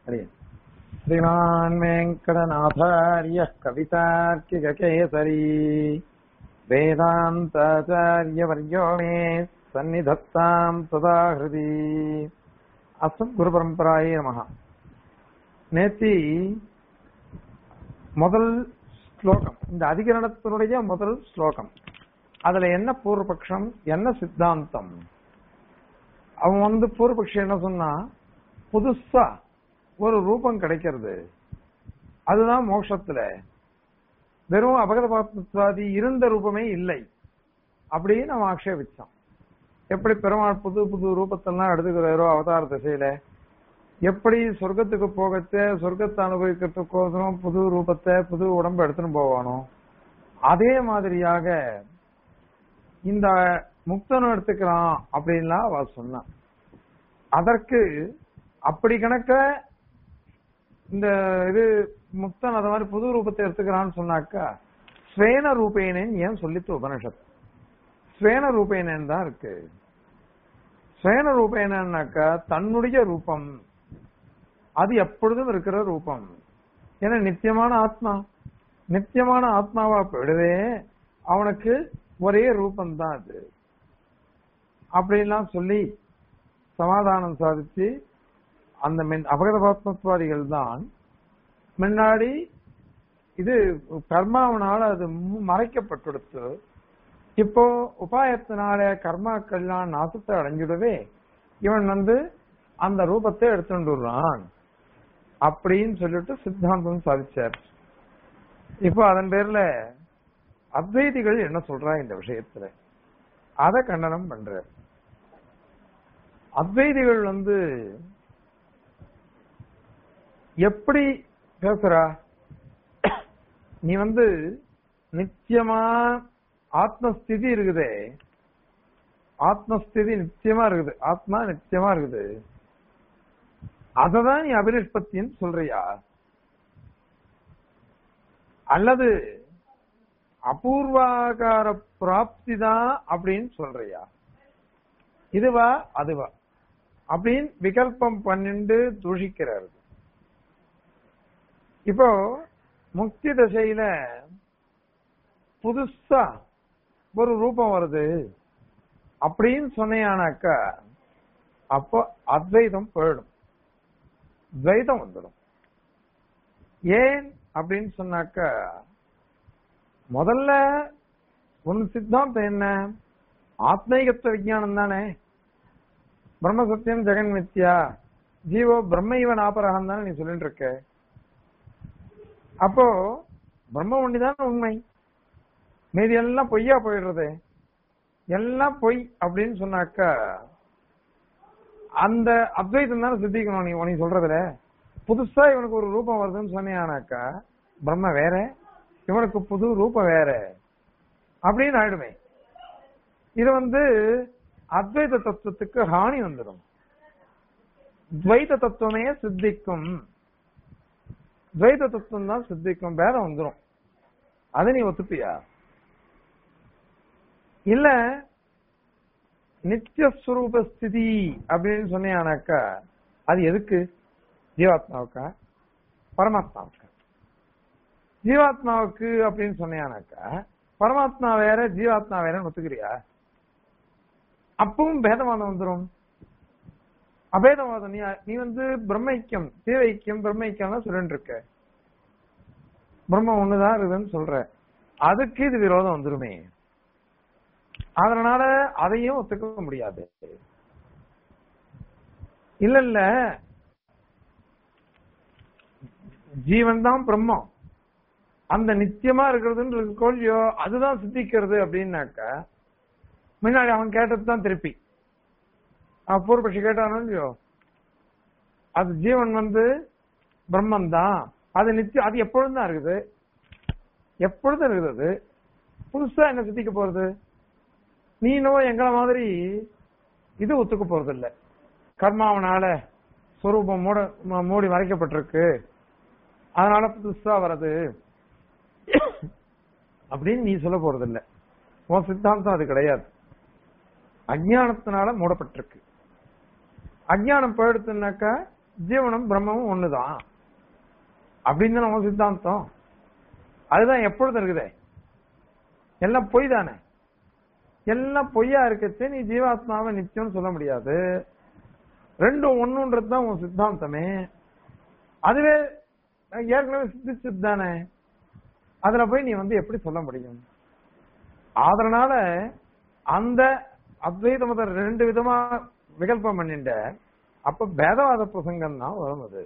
हरि श्रीमान् वेङ्कटनाथार्यः कवितार्किककेसरी वेदान्ताचार्यवर्यो मे सन्निधत्ताम् सदा हृदि அசம் குரு பரம்பராயே நமகா நேத்தி முதல் ஸ்லோகம் இந்த அதிகரணத்தினுடைய முதல் ஸ்லோகம் அதுல என்ன பூர்வபக்ஷம் என்ன சித்தாந்தம் அவன் வந்து பூர்வபக்ஷம் என்ன சொன்னா புதுசா ஒரு ரூபம் கிடைக்கிறது அதுதான் மோட்சத்துல வெறும் அபகதபாத்மத்வாதி இருந்த ரூபமே இல்லை அப்படின்னு அவன் ஆக்ஷேபிச்சான் எப்படி பெருமாள் புது புது ரூபத்தெல்லாம் எடுத்துக்கிறாரோ அவதார திசையில எப்படி சொர்க்கத்துக்கு போகத்த சொர்க்கத்தை அனுபவிக்கிறதுக்கோசரம் புது ரூபத்தை புது உடம்பு எடுத்துன்னு போவானோ அதே மாதிரியாக இந்த முக்தனும் எடுத்துக்கிறான் அப்படின்லாம் அவ சொன்னான் அதற்கு அப்படி கணக்க இந்த இது முக்தன் அத மாதிரி புது ரூபத்தை எடுத்துக்கிறான்னு சொன்னாக்கா ஸ்வேன ரூபேனேன் ஏன் சொல்லித்து உபனிஷத் ஸ்வேன ரூபேனன் தான் இருக்கு ஸ்வேன ரூபேனாக்கா தன்னுடைய ரூபம் அது எப்பொழுதும் இருக்கிற ரூபம் ஏன்னா நித்தியமான ஆத்மா நித்தியமான ஆத்மாவா போயிடுவே அவனுக்கு ஒரே ரூபம் தான் அது அப்படின்லாம் சொல்லி சமாதானம் சாதிச்சு அந்த மின் அபகதபாத்மத்வாதிகள் தான் முன்னாடி இது கர்மாவனால அது மறைக்கப்பட்டுடுத்து இப்போ உபாயத்தினால கர்மாக்கள்லாம் நாசத்தை அடைஞ்சிடவே இவன் வந்து அந்த ரூபத்தை எடுத்துட்டு வர்றான் அப்படின்னு சொல்லிட்டு சித்தாந்தம் சாதிச்சார் இப்போ அதன் பேர்ல அத்வைதிகள் என்ன சொல்றா இந்த விஷயத்துல அத கண்டனம் பண்ற அத்வைதிகள் வந்து எப்படி பேசுறா நீ வந்து நிச்சயமா ஆத்மஸ்திதி இருக்குதே ஆத்மஸ்திதி நிச்சயமா இருக்குது ஆத்மா நிச்சயமா இருக்குது அததான் நீ அபினிஷ்பத்தின்னு சொல்றியா அல்லது அபூர்வாகார பிராப்தி தான் அப்படின்னு சொல்றியா இதுவா அதுவா அப்படின்னு விகல்பம் பண்ணிண்டு தூஷிக்கிறாரு இப்போ முக்தி தசையில புதுசா ஒரு ரூபம் வருது அப்படின்னு சொன்னையானாக்கா அப்போ அத்வைதம் போயிடும் துவைதம் வந்துடும் ஏன் அப்படின்னு சொன்னாக்கா முதல்ல உன் சித்தாந்தம் என்ன ஆத்மீகத்துவ விஜயானம் தானே பிரம்ம சத்தியம் ஜெகன் மித்யா ஜீவோ பிரம்ம இவன் ஆபரகம் தானே நீ சொல்லிட்டு இருக்க அப்போ பிரம்ம ஒண்டிதான் உண்மை மீதி எல்லாம் பொய்யா போயிடுறது எல்லாம் பொய் அப்படின்னு சொன்னாக்கா அந்த அத்வைத்தம் தானே சித்திக்கணும் நீ உனக்கு சொல்றதுல புதுசா இவனுக்கு ஒரு ரூபம் வருதுன்னு சொன்னியானாக்கா பிரம்ம வேற இவனுக்கு புது ரூபம் வேற அப்படின்னு ஆயிடுமே இது வந்து அத்வைத தத்துவத்துக்கு ஹானி வந்துடும் துவைத தத்துவமே சித்திக்கும் துவைத தத்துவம் தான் சித்திக்கும் வேற வந்துடும் அதை நீ ஒத்துப்பியா இல்ல நித்தியஸ்வரூப ஸ்திதி அப்படின்னு சொன்னியானாக்கா அது எதுக்கு ஜீவாத்மாவுக்கா பரமாத்மாவுக்கா ஜீவாத்மாவுக்கு அப்படின்னு சொன்னியானாக்கா பரமாத்மா வேற ஜீவாத்மா வேறன்னு ஒத்துக்கிறியா அப்பவும் பேதவாதம் வந்துடும் அபேதவாதம் நீ நீ வந்து பிரம்மைக்கியம் தீவைக்கியம் பிரம்மைக்கியம் சொல்லிட்டு இருக்க பிரம்மம் ஒண்ணுதான் இருக்குதுன்னு சொல்ற அதுக்கு இது விரோதம் வந்துருமே அதனால அதையும் ஒத்துக்க முடியாது இல்ல இல்ல ஜீவன் தான் பிரம்மம் அந்த நித்தியமா இருக்கிறதுன்றது கோழியோ அதுதான் சித்திக்கிறது அப்படின்னாக்கா முன்னாடி அவன் கேட்டதுதான் திருப்பி அவன் பூர்வபட்சி கேட்டானோ இல்லையோ அது ஜீவன் வந்து பிரம்மம் தான் அது நித்தியம் அது எப்பொழுதும் தான் இருக்குது எப்பொழுதும் இருக்குது அது புதுசா என்ன சித்திக்க போறது நீ இன்னும் எங்களை மாதிரி இது ஒத்துக்க போறது இல்ல கர்மாவனால சொரூபம் மூட மூடி மறைக்கப்பட்டிருக்கு அதனால புதுசா வர்றது அப்படின்னு நீ சொல்ல போறது இல்ல உன் சித்தாந்தம் அது கிடையாது அஜ்ஞானத்தினால மூடப்பட்டிருக்கு அஜ்ஞானம் போயிடுத்துனாக்கா ஜீவனும் பிரம்மமும் ஒண்ணுதான் அப்படின்னு நம்ம சித்தாந்தம் அதுதான் எப்பொழுதும் இருக்குதே எல்லாம் பொய் தானே எல்லாம் பொய்யா இருக்கச்சு நீ ஜீவாத்மாவை நிச்சயம்னு சொல்ல முடியாது ரெண்டும் ஒண்ணுன்றது தான் உன் சித்தாந்தமே அதுவே ஏற்கனவே சித்திச்சது தானே அதுல போய் நீ வந்து எப்படி சொல்ல முடியும் அதனால அந்த அத்வைத மதம் ரெண்டு விதமா விகல்பம் பண்ணிட்ட அப்ப பேதவாத பிரசங்கம் தான் வரும் அது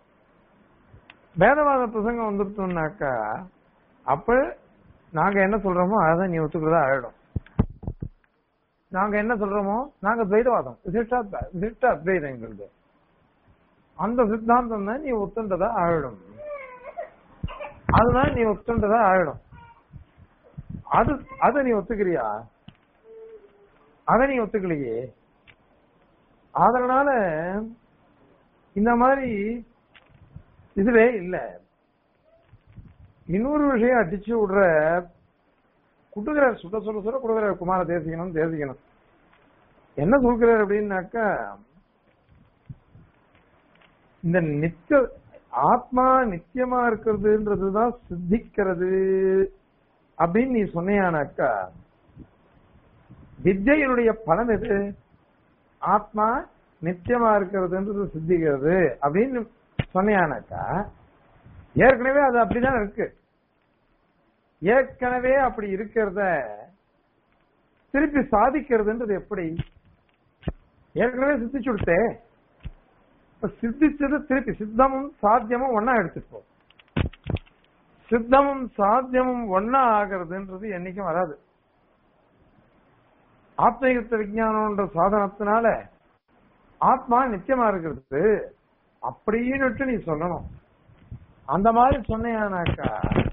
பேதவாத பிரசங்கம் வந்துட்டோம்னாக்கா அப்ப நாங்க என்ன சொல்றோமோ அதான் நீ ஒத்துக்கிறதா ஆயிடும் நாங்க என்ன சொல்றோமோ நாங்க துவைதவாதம் விசிஷ்டா விசிஷ்ட அத்வைதங்கிறது அந்த சித்தாந்தம் தான் நீ ஒத்துன்றதா ஆயிடும் அதுதான் நீ ஒத்துன்றதா ஆயிடும் அது அத நீ ஒத்துக்கிறியா அத நீ ஒத்துக்கலையே அதனால இந்த மாதிரி இதுவே இல்ல இன்னொரு விஷயம் அடிச்சு விடுற குட்டுகிறார் சுட சொல்ல சொல்ல கொடுக்குறாரு குமார தேசிக்கணும் தேசிக்கணும் என்ன சொல்கிறார் அப்படின்னாக்கா இந்த நித்திய ஆத்மா நித்தியமா இருக்கிறதுன்றதுதான் சித்திக்கிறது அப்படின்னு நீ சொன்னியானாக்கா வித்யினுடைய பலன் எது ஆத்மா நித்தியமா இருக்கிறதுன்றது சித்திக்கிறது அப்படின்னு சொன்னியானாக்கா ஏற்கனவே அது அப்படிதான் இருக்கு ஏற்கனவே அப்படி இருக்கிறத திருப்பி சாதிக்கிறதுன்றது எப்படி ஏற்கனவே சித்திச்சு கொடுத்தே இப்ப சித்திச்சது திருப்பி சித்தமும் சாத்தியமும் ஒன்னா எடுத்துப்போ சித்தமும் சாத்தியமும் ஒன்னா ஆகிறதுன்றது என்னைக்கும் வராது ஆத்மீகத்த விஞ்ஞானம்ன்ற சாதனத்தினால ஆத்மா நித்தியமா இருக்கிறது அப்படின்னு நீ சொல்லணும் அந்த மாதிரி சொன்னேனாக்கா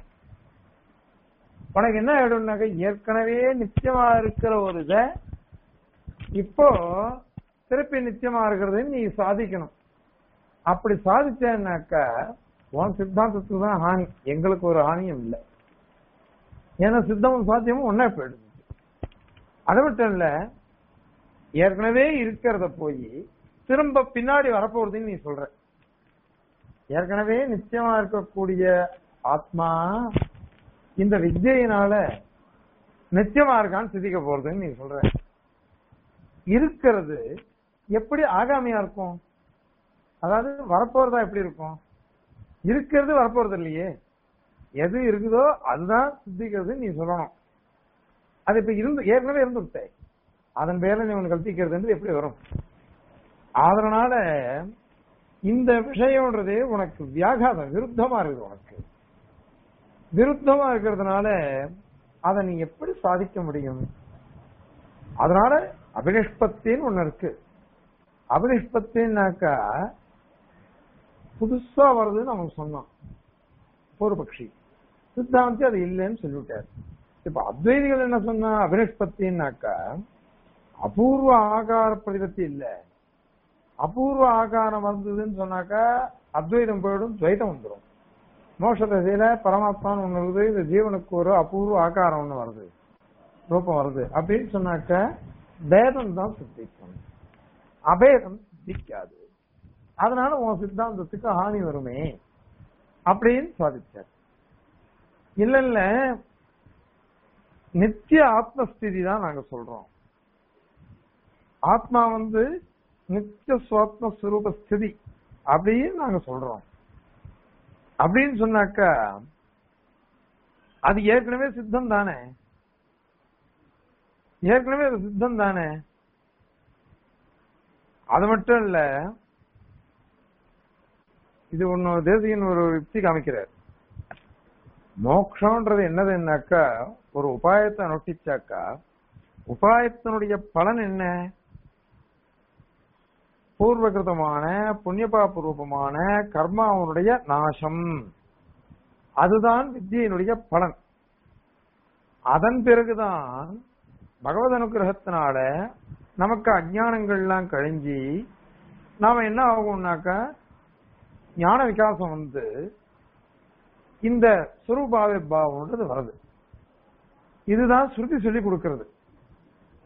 உனக்கு என்ன ஆயிடும்னாக்க ஏற்கனவே நித்தியமா இருக்கிற ஒரு இத இப்போ திருப்பி நித்தியமா இருக்கிறது நீ சாதிக்கணும் அப்படி சாதிச்சேன்னாக்கா உன் சித்தாந்தத்துக்கு தான் ஹானி எங்களுக்கு ஒரு ஹானியும் இல்லை ஏன்னா சித்தமும் சாத்தியமும் ஒன்னா போயிடுது அது மட்டும் இல்ல ஏற்கனவே இருக்கிறத போய் திரும்ப பின்னாடி வரப்போறதுன்னு நீ சொல்ற ஏற்கனவே நிச்சயமா இருக்கக்கூடிய ஆத்மா இந்த வித்யினால நிச்சயமா இருக்கான்னு சிந்திக்க போறதுன்னு நீ சொல்ற இருக்கிறது எப்படி ஆகாமியா இருக்கும் அதாவது வரப்போறதா எப்படி இருக்கும் இருக்கிறது வரப்போறது இல்லையே எது இருக்குதோ அதுதான் சித்திக்கிறது நீ சொல்லணும் அது இப்ப இருந்து ஏற்கனவே இருந்துட்டே அதன் பேர்ல நீ ஒன்று கல்பிக்கிறது எப்படி வரும் அதனால இந்த விஷயம்ன்றது உனக்கு வியாகாதம் விருத்தமா இருக்குது உனக்கு விருத்தமா இருக்கிறதுனால அதை நீ எப்படி சாதிக்க முடியும் அதனால அபினிஷ்பத்தின்னு ஒண்ணு இருக்கு அபினிஷ்பத்தின்னாக்கா புதுசா வருதுன்னு அவன் சொன்னான் பூர்வபக்ஷி சித்தாந்தி அது இல்லைன்னு சொல்லிவிட்டார் இப்ப அத்வைதிகள் என்ன சொன்னா அபினிஷ்பத்தின்னாக்கா அபூர்வ ஆகார பிரதிபத்தி இல்ல அபூர்வ ஆகாரம் வந்ததுன்னு சொன்னாக்கா அத்வைதம் போயிடும் துவைதம் வந்துடும் மோட்ச தசையில பரமாத்மான்னு ஒண்ணு வருது இந்த ஜீவனுக்கு ஒரு அபூர்வ ஆகாரம் ஒண்ணு வருது ரூபம் வருது அப்படின்னு சொன்னாக்க பேதம் தான் சித்திக்கும் அபேதம் சித்திக்காது அதனால உன் சித்தாந்தத்துக்கு ஹானி வருமே அப்படின்னு சாதிச்சார் இல்ல இல்ல நித்திய ஆத்மஸ்திதி தான் நாங்க சொல்றோம் ஆத்மா வந்து நித்திய சுவாத்ம ஸ்வரூப ஸ்திதி அப்படின்னு நாங்க சொல்றோம் அப்படின்னு சொன்னாக்கா அது ஏற்கனவே சித்தம் தானே ஏற்கனவே அது சித்தம் தானே அது மட்டும் இல்ல இது ஒண்ணு தேசியன் ஒரு யுக்தி காமிக்கிறார் மோக்ஷன்றது என்னதுன்னாக்கா ஒரு உபாயத்தை நொட்டிச்சாக்கா உபாயத்தினுடைய பலன் என்ன பூர்வகிருதமான புண்ணியபாபூர்வமான கர்மாவனுடைய நாசம் அதுதான் வித்தியினுடைய பலன் அதன் பிறகுதான் பகவத் அனுகிரகத்தினால நமக்கு அஜானங்கள்லாம் கழிஞ்சி நாம என்ன ஆகும்னாக்கா ஞான விகாசம் வந்து இந்த சுரூபாவே பாவம்ன்றது வருது இதுதான் ஸ்ருதி சொல்லி கொடுக்கிறது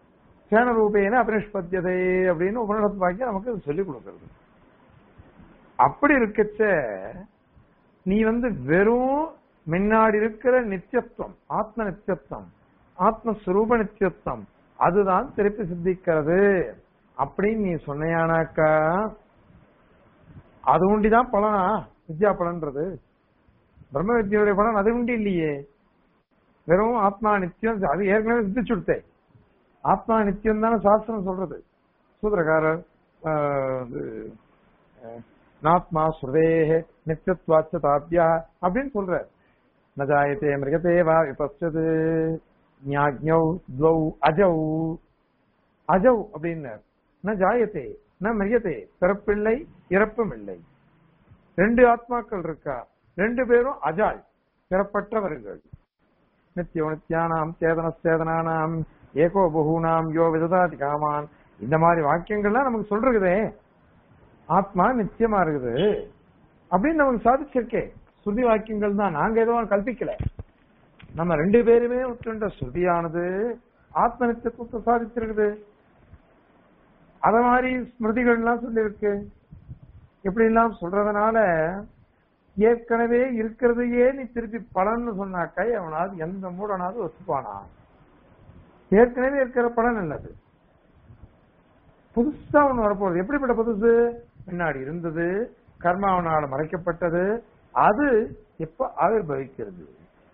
சேன ரூபேன அபினிஷ்பத்தியதை அப்படின்னு உபனிஷத் வாக்கியம் நமக்கு சொல்லி கொடுக்கிறது அப்படி இருக்கச்ச நீ வந்து வெறும் முன்னாடி இருக்கிற நித்தியத்துவம் ஆத்ம நித்தியத்துவம் ஆத்மஸ்வரூப நித்தியத்துவம் அதுதான் திருப்பி சித்திக்கிறது அப்படின்னு நீ சொன்னையானாக்கா அது உண்டிதான் பலனா வித்யா பலன்றது பிரம்ம வித்யாவுடைய பலன் அது உண்டி இல்லையே வெறும் ஆத்மா நித்தியம் அது ஏற்கனவே சித்திச்சுடுத்தே ஆத்மா நித்தியம் தானே சாஸ்திரம் சொல்றது சூத்திரக்காரர் ஆஹ், இது, ஆஹ், நாத்மா ஸ்ருதேஹ நித்தியத்வாச்ச தாபியா அப்படின்னு சொல்றார் நஜாயத்தே மிருகத்தே வா விபஸ்து ஞாக்ஞௌ த்வௌ அஜௌ அஜௌ அப்படின்னார் ந ஜாயத்தே ந மிருகத்தே பிறப்பில்லை இறப்பும் இல்லை ரெண்டு ஆத்மாக்கள் இருக்கா ரெண்டு பேரும் அஜாள் பிறப்பற்றவர்கள் நித்தியோ நித்யானாம் சேதன சேதனானாம் ஏகோ பகூனாம் யோ விததாதி காமான் இந்த மாதிரி வாக்கியங்கள்லாம் நமக்கு சொல்றதே ஆத்மா நித்தியமா இருக்குது அப்படின்னு நமக்கு சாதிச்சிருக்கே ஸ்ருதி வாக்கியங்கள் தான் நாங்க எதுவும் கல்பிக்கல நம்ம ரெண்டு பேருமே ஒத்துண்ட ஸ்ருதியானது ஆத்ம நித்தியத்துவத்தை சாதிச்சிருக்குது அத மாதிரி ஸ்மிருதிகள்லாம் சொல்லியிருக்கு இப்படி எல்லாம் சொல்றதுனால ஏற்கனவே இருக்கிறதையே நீ திருப்பி பலன்னு சொன்னாக்கா அவனாவது எந்த மூடனாவது ஒத்துப்பானா ஏற்கனவே இருக்கிற பலன் என்னது புதுசா ஒண்ணு வரப்போகுது எப்படிப்பட்ட புதுசு முன்னாடி இருந்தது கர்மாவனால மறைக்கப்பட்டது அது எப்ப ஆவிர்பவிக்கிறது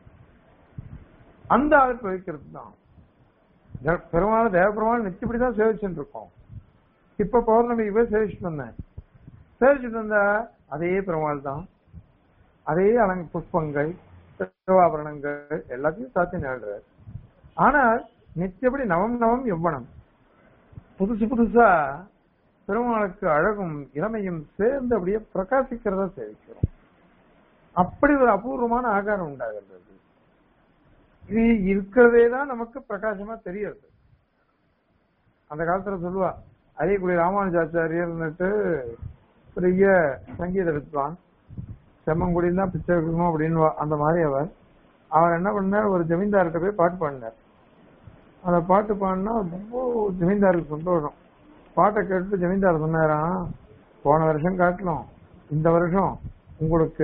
அந்த ஆவிர்பவிக்கிறது தான் ஜ- பெருமாள் தேவபெருமாள் நிச்சயப்படிதான் சேவிச்சுட்டு இருக்கோம் இப்ப பௌர்ணமிக்கு போய் சேவிச்சுட்டு வந்தேன் சேவிச்சுட்டு வந்தா அதே பெருமாள் தான் அதே அலங்க புஷ்பங்கள் திருவாபரணங்கள் எல்லாத்தையும் சாத்தி நேடுறார் ஆனால் நித்தியப்படி நவம் நவம் எவ்வனம் புதுசு புதுசா பெருமாளுக்கு அழகும் இளமையும் சேர்ந்து அப்படியே பிரகாசிக்கிறதா சேவிக்கிறோம் அப்படி ஒரு அபூர்வமான ஆகாரம் உண்டாகிறது இது இருக்கிறதே தான் நமக்கு பிரகாசமா தெரியுது அந்த காலத்துல சொல்லுவா அரியக்குடி ராமானுஜாச்சாரியர்னுட்டு பெரிய சங்கீத வித்வான் செம்மங்குடியில் தான் பிச்சை எடுக்கணும் அப்படின்னு அந்த மாதிரி அவர் அவர் என்ன பண்ணார் ஒரு ஜமீன்தார்கிட்ட போய் பாட்டு பாடினார் அந்த பாட்டு பாடினா ரொம்ப ஜமீன்தாருக்கு சந்தோஷம் பாட்டை கேட்டு ஜமீன்தார் சொன்னாராம் போன வருஷம் காட்டலாம் இந்த வருஷம் உங்களுக்கு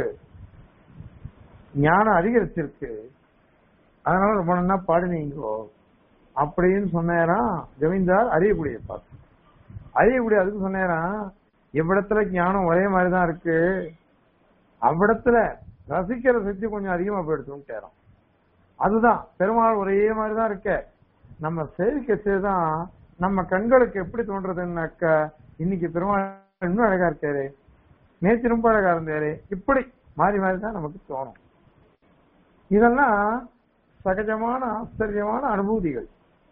ஞானம் அதிகரிச்சிருக்கு அதனால ரொம்ப நல்லா பாடினீங்கோ அப்படின்னு சொன்னாராம் ஜமீன்தார் அரியக்குடியை பார்த்து அரியக்குடி அதுக்கு சொன்னாராம் இவ்விடத்துல ஞானம் ஒரே மாதிரி தான் இருக்கு அவ்விடத்துல ரசிக்கிற சக்தி கொஞ்சம் அதிகமா போயிடுச்சுன்னு கேறோம் அதுதான் பெருமாள் ஒரே மாதிரி தான் இருக்க நம்ம சேவிக்க தான் நம்ம கண்களுக்கு எப்படி தோன்றதுன்னாக்க இன்னைக்கு பெருமாள் இன்னும் அழகா இருக்காரு நேற்று ரொம்ப அழகா இருந்தாரு இப்படி மாறி மாறி தான் நமக்கு தோணும் இதெல்லாம் சகஜமான ஆச்சரியமான அனுபூதிகள்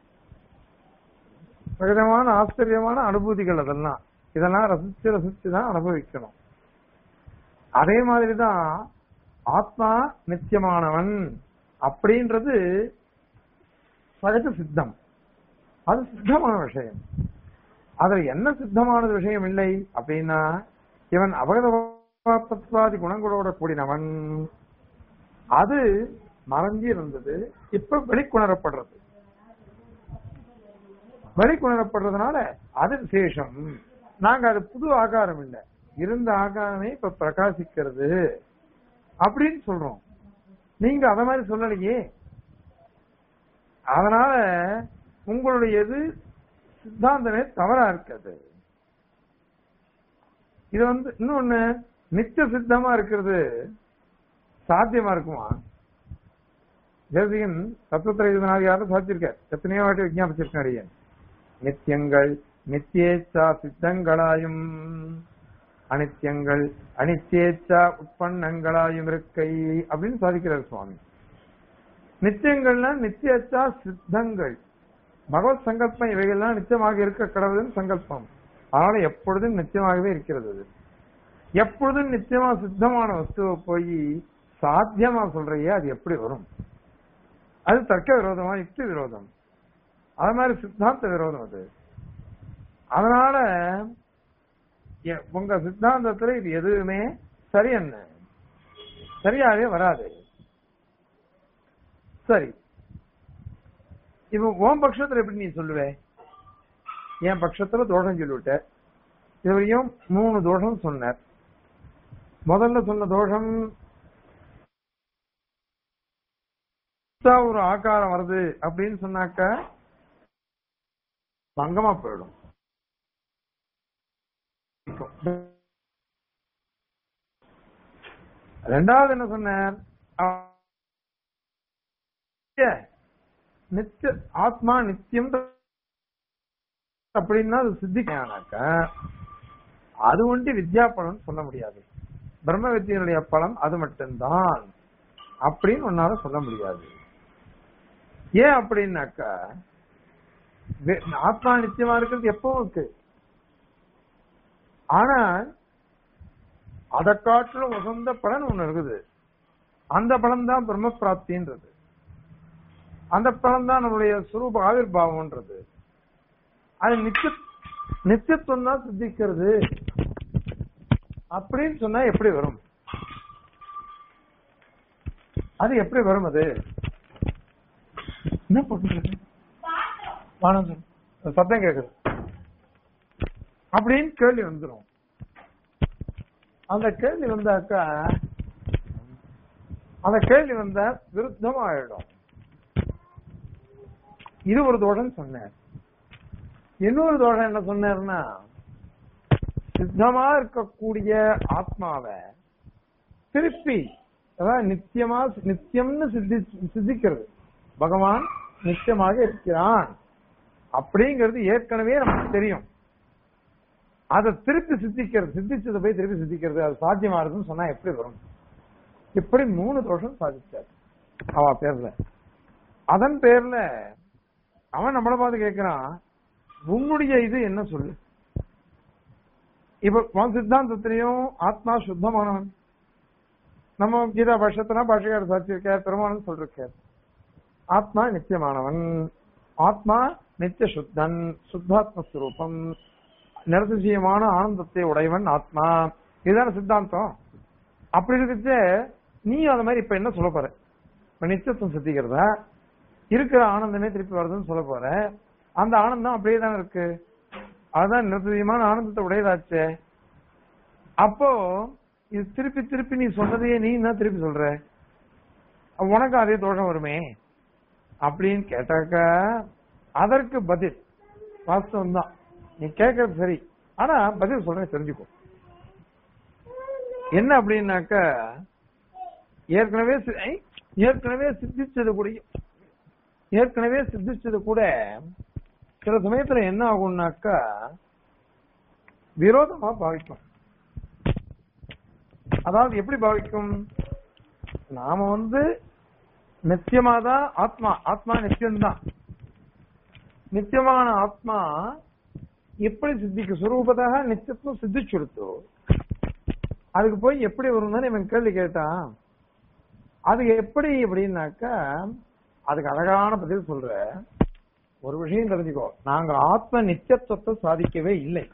சகஜமான ஆச்சரியமான அனுபூதிகள் அதெல்லாம் இதெல்லாம் ரசிச்சு ரசிச்சு தான் அனுபவிக்கணும் அதே மாதிரிதான் ஆத்மா நித்தியமானவன் அப்படின்றது சகஜ சித்தம் அது சித்தமான விஷயம் அதுல என்ன சித்தமானது விஷயம் இல்லை அப்படின்னா இவன் அபகதவாதி குணங்களோட கூடினவன் அது மறைஞ்சி இருந்தது இப்ப வெளிக்குணரப்படுறது வெளிக்குணரப்படுறதுனால அது விசேஷம் நாங்க அது புது ஆகாரம் இல்லை இருந்த ஆகாரமே இப்ப பிரகாசிக்கிறது அப்படின்னு சொல்றோம் நீங்க அத மாதிரி சொல்லலையே அதனால உங்களுடையது சித்தாந்தமே தவறா இருக்குது இது வந்து இன்னொன்னு நித்திய சித்தமா இருக்கிறது சாத்தியமா இருக்குமா தேசிகன் தத்துவத்திர இதனால சாத்தியிருக்கார் எத்தனையோ வாட்டி விஜாபிச்சிருக்காரு நித்தியங்கள் நித்தியேச்சா சித்தங்களாயும் அனித்தியங்கள் அனித்தியேச்சா உட்பன்னங்களாயும் இருக்கை அப்படின்னு சாதிக்கிறார் சுவாமி நித்தியங்கள்னா நித்தியச்சா சித்தங்கள் பகவத் சங்கல்பம் இவைகள்லாம் நிச்சயமாக இருக்க கடவுளின் சங்கல்பம் அதனால எப்பொழுதும் நிச்சயமாகவே இருக்கிறது அது எப்பொழுதும் நிச்சயமா சித்தமான வஸ்துவை போய் சாத்தியமா சொல்றையே அது எப்படி வரும் அது தர்க்க விரோதமா யுக்தி விரோதம் அது மாதிரி சித்தாந்த விரோதம் அது அதனால எ- உங்க சித்தாந்தத்துல இது எதுவுமே சரி என்ன சரியாவே வராது சரி இப்ப உன் பட்சத்துல எப்படி நீ சொல்லுவே என் பட்சத்துல தோஷம் சொல்லிவிட்ட இதுவரையும் மூணு தோஷம் சொன்னார் முதல்ல சொன்ன தோஷம் ஒரு ஆகாரம் வருது அப்படின்னு சொன்னாக்க பங்கமா போயிடும் ரெண்டாவது என்ன சொன்னார் நித்திய ஆத்மா நித்தியம் அப்படின்னா அது சித்திக்கானாக்க அது ஒண்டி வித்யா பலன் சொல்ல முடியாது பிரம்ம வித்தியனுடைய பலம் அது மட்டும்தான் அப்படின்னு ஒன்னால சொல்ல முடியாது ஏன் அப்படின்னாக்கா ஆத்மா நித்தியமா இருக்கிறது எப்பவும் இருக்கு ஆனா அதை காட்டிலும் உகந்த பலன் ஒண்ணு இருக்குது அந்த பலன் தான் பிரம்ம பிராப்தின்றது அந்த பலன் தான் நம்மளுடைய சுரூப ஆவிர்வாவம்ன்றது அது நித்திய நித்தியத்துவம் தான் சித்திக்கிறது அப்படின்னு சொன்னா எப்படி வரும் அது எப்படி வரும் அது என்ன பண்றது வானம் சொல்லு. சத்தம் கேக்குது அப்படின்னு கேள்வி வந்துடும் அந்த கேள்வி வந்தாக்கா அந்த கேள்வி வந்தா விருத்தமா ஆயிடும் இது ஒரு தோஷம் சொன்னேன் இன்னொரு தோஷம் என்ன சொன்னார்னா சித்தமா இருக்கக்கூடிய ஆத்மாவை திருப்பி அதாவது நித்தியமா நித்தியம்னு சித்தி சித்திக்கிறது பகவான் நித்தியமாக இருக்கிறான் அப்படிங்கிறது ஏற்கனவே நமக்கு தெரியும் அதை திருப்பி சித்திக்கிறது சித்திச்சதை போய் திருப்பி சித்திக்கிறது அது சாத்தியமா இருக்குன்னு சொன்னா எப்படி வரும் இப்படி மூணு தோஷம் சாதிச்சார் அவ பேர்ல அதன் பேர்ல அவன் நம்மளை பார்த்து கேட்கிறான் உன்னுடைய இது என்ன சொல்லு இப்ப உன் சித்தாந்தத்திலையும் ஆத்மா சுத்தமானவன் நம்ம கீதா பட்சத்தினா பாஷக்கார சாட்சியிருக்கார் பெருமானன் சொல்லிருக்கார் ஆத்மா நித்தியமானவன் ஆத்மா நித்திய சுத்தன் சுத்தாத்ம ஸ்வரூபம் நிரதிசயமான ஆனந்தத்தை உடையவன் ஆத்மா இதுதான சித்தாந்தம் அப்படி இருந்துச்சு நீ அந்த மாதிரி இப்ப என்ன சொல்ல போற இப்ப நித்தியத்துவம் சித்திக்கிறதா இருக்கிற ஆனந்தமே திருப்பி வருதுன்னு சொல்ல போற அந்த ஆனந்தம் அப்படியே தானே இருக்கு அதுதான் நிரதிசயமான ஆனந்தத்தை உடையதாச்சே அப்போ இது திருப்பி திருப்பி நீ சொன்னதையே நீ என்ன திருப்பி சொல்ற உனக்கு அதே தோஷம் வருமே அப்படின்னு கேட்டாக்க அதற்கு பதில் வாஸ்தவம் தான் நீ கேட்கறது சரி ஆனா பதில் சொல்றேன் தெரிஞ்சுக்கோ என்ன அப்படின்னாக்க ஏற்கனவே சி- ஐ, ஏற்கனவே சித்திச்சது கூட ஏற்கனவே சித்திச்சது கூட சில சமயத்துல என்ன ஆகும்னாக்கா விரோதமா பாவிக்கும் அதாவது எப்படி பாவிக்கும் நாம வந்து நித்தியமாதான் ஆத்மா ஆத்மா நித்தியம்தான் நித்தியமான ஆத்மா எப்படி சித்திக்கு சுரூபதாக நித்தியத்துவம் சித்திச்சுடுத்தோ அதுக்கு போய் எப்படி வரும்னு இவன் கேள்வி கேட்டான் அது எப்படி அப்படின்னாக்கா அதுக்கு அழகான பதில் சொல்ற ஒரு விஷயம் தெரிஞ்சுக்கோ நாங்க ஆத்ம நித்தியத்துவத்தை சாதிக்கவே இல்லை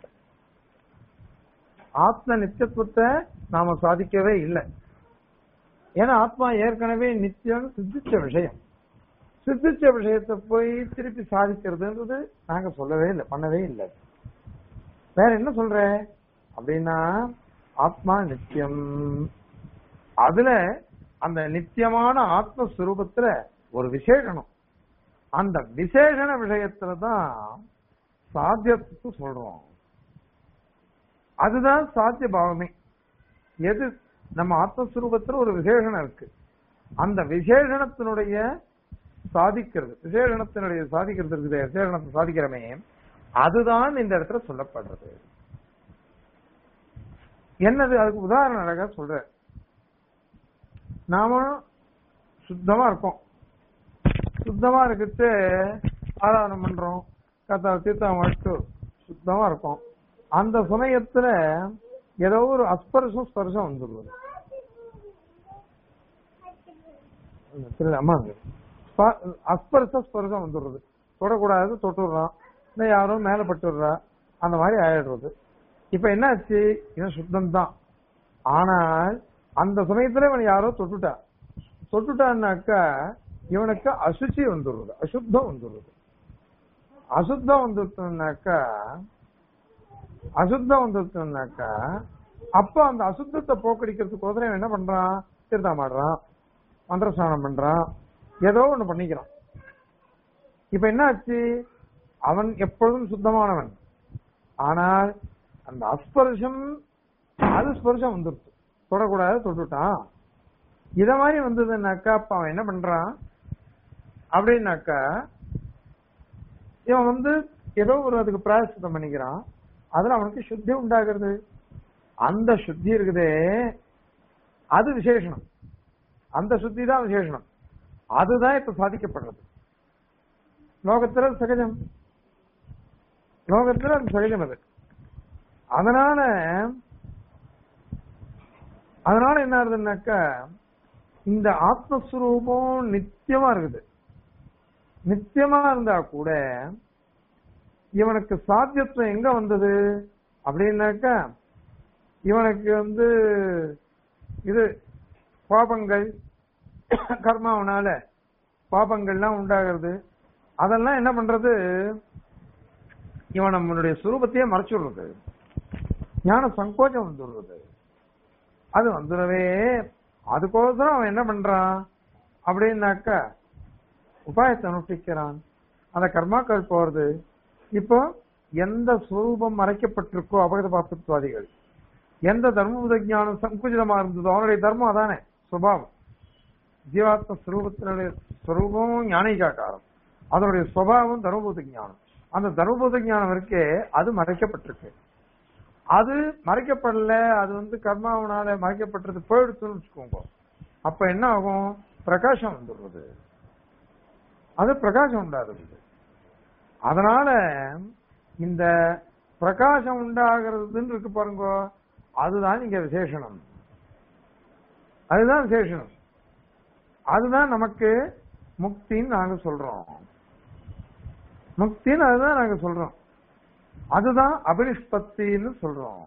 ஆத்ம நித்தியத்துவத்தை நாம சாதிக்கவே இல்லை ஏன்னா ஆத்மா ஏற்கனவே நித்தியம் சித்திச்ச விஷயம் சித்திச்ச விஷயத்தை போய் திருப்பி சாதிக்கிறதுன்றது நாங்க சொல்லவே இல்லை பண்ணவே இல்லை வேற என்ன சொல்ற அப்படின்னா ஆத்மா நித்தியம் அதுல அந்த நித்தியமான ஆத்மஸ்வரூபத்துல ஒரு விசேஷனம் அந்த விசேஷண விஷயத்துல தான் சாத்தியத்துக்கு சொல்றோம் அதுதான் சாத்திய பாவமே எது நம்ம ஆத்மஸ்வரூபத்துல ஒரு விசேஷணம் இருக்கு அந்த விசேஷணத்தினுடைய சாதிக்கிறது விசேஷணத்தினுடைய சாதிக்கிறது இருக்குது விசேஷணத்தை சாதிக்கிறமே அதுதான் இந்த இடத்துல சொல்லப்படுறது என்னது அதுக்கு உதாரணம் அழகா சொல்ற நாம சுத்தமா இருக்கோம் சுத்தமா இருக்கிறது ஆராதனம் பண்றோம் கத்தா தீர்த்தம் வச்சு சுத்தமா இருக்கும் அந்த சமயத்துல ஏதோ ஒரு அஸ்பர்சம் ஸ்பர்சம் வந்துடுது தெரியல அம்மா ஸ்ப- அஸ்பர்ச ஸ்பர்சம் வந்துடுறது தொடக்கூடாது தொட்டுடுறான் இல்லை யாரோ மேல பட்டுடுறா அந்த மாதிரி ஆயிடுறது இப்ப என்னாச்சு இவன் சுத்தம் தான் ஆனால் அந்த சமயத்துல இவன் யாரோ தொட்டுட்டா தொட்டுட்டான்னாக்கா இவனுக்கு அசுச்சி வந்துடுறது அசுத்தம் வந்துடுறது அசுத்தம் வந்துருச்சுனாக்கா அசுத்தம் வந்துருச்சுனாக்கா அப்ப அந்த அசுத்தத்தை போக்கடிக்கிறதுக்கோசரம் இவன் என்ன பண்றான் தீர்த்தம் ஆடுறான் மந்திரஸ்நானம் பண்றான் ஏதோ ஒண்ணு பண்ணிக்கிறான் இப்ப என்ன ஆச்சு அவன் எப்பொழுதும் சுத்தமானவன் ஆனால் அந்த அஸ்பர்ஷம் அது ஸ்பர்ஷம் வந்துருச்சு தொடக்கூடாது தொட்டுட்டான் இத மாதிரி வந்ததுன்னாக்கா அப்ப அவன் என்ன பண்றான் அப்படின்னாக்கா இவன் வந்து ஏதோ ஒரு அதுக்கு பிராயசித்தம் பண்ணிக்கிறான் அதுல அவனுக்கு சுத்தி உண்டாகிறது அந்த சுத்தி இருக்குதே அது விசேஷனம் அந்த சுத்தி தான் விசேஷனம் அதுதான் இப்ப சாதிக்கப்படுறது லோகத்துல அது சகஜம் லோகத்துல அது சகஜம் அது அதனால அதனால என்ன ஆகுதுன்னாக்கா இந்த ஆத்மஸ்வரூபம் நித்தியமா இருக்குது நித்தியமா இருந்தா கூட இவனுக்கு சாத்தியத்துவம் எங்க வந்தது அப்படின்னாக்கா இவனுக்கு வந்து இது பாபங்கள் கர்மாவனால பாபங்கள்லாம் உண்டாகிறது அதெல்லாம் என்ன பண்றது இவன் நம்மளுடைய சுரூபத்தையே மறைச்சு விடுறது ஞான சங்கோச்சம் வந்துடுறது அது வந்துடவே அதுக்கோசரம் அவன் என்ன பண்றான் அப்படின்னாக்கா உபாயத்தை அனுஷ்டிக்கிறான் அந்த கர்மாக்கள் போறது இப்போ எந்த சுரூபம் மறைக்கப்பட்டிருக்கோ அபகத பாத்திரவாதிகள் எந்த தர்மபுத ஞானம் சங்குஜிதமா இருந்ததோ அவனுடைய தர்மம் அதானே சுபாவம் ஜீவாத்ம ஸ்வரூபத்தினுடைய ஸ்வரூபம் ஞானிகாக்காரம் அதனுடைய சுபாவம் தர்மபூத ஞானம் அந்த தர்மபூத ஞானம் இருக்கே அது மறைக்கப்பட்டிருக்கு அது மறைக்கப்படல அது வந்து கர்மாவனால மறைக்கப்பட்டது போயிடுச்சுன்னு வச்சுக்கோங்க அப்ப என்ன ஆகும் பிரகாசம் வந்துடுறது அது பிரகாசம் உண்டாகிறது அதனால இந்த பிரகாசம் உண்டாகிறதுன்னு இருக்கு பாருங்க அதுதான் இங்க விசேஷனம் அதுதான் விசேஷனம் அதுதான் நமக்கு முக்தின்னு நாங்க சொல்றோம் முக்தின்னு அதுதான் நாங்க சொல்றோம் அதுதான் அபினிஷ்பத்தின்னு சொல்றோம்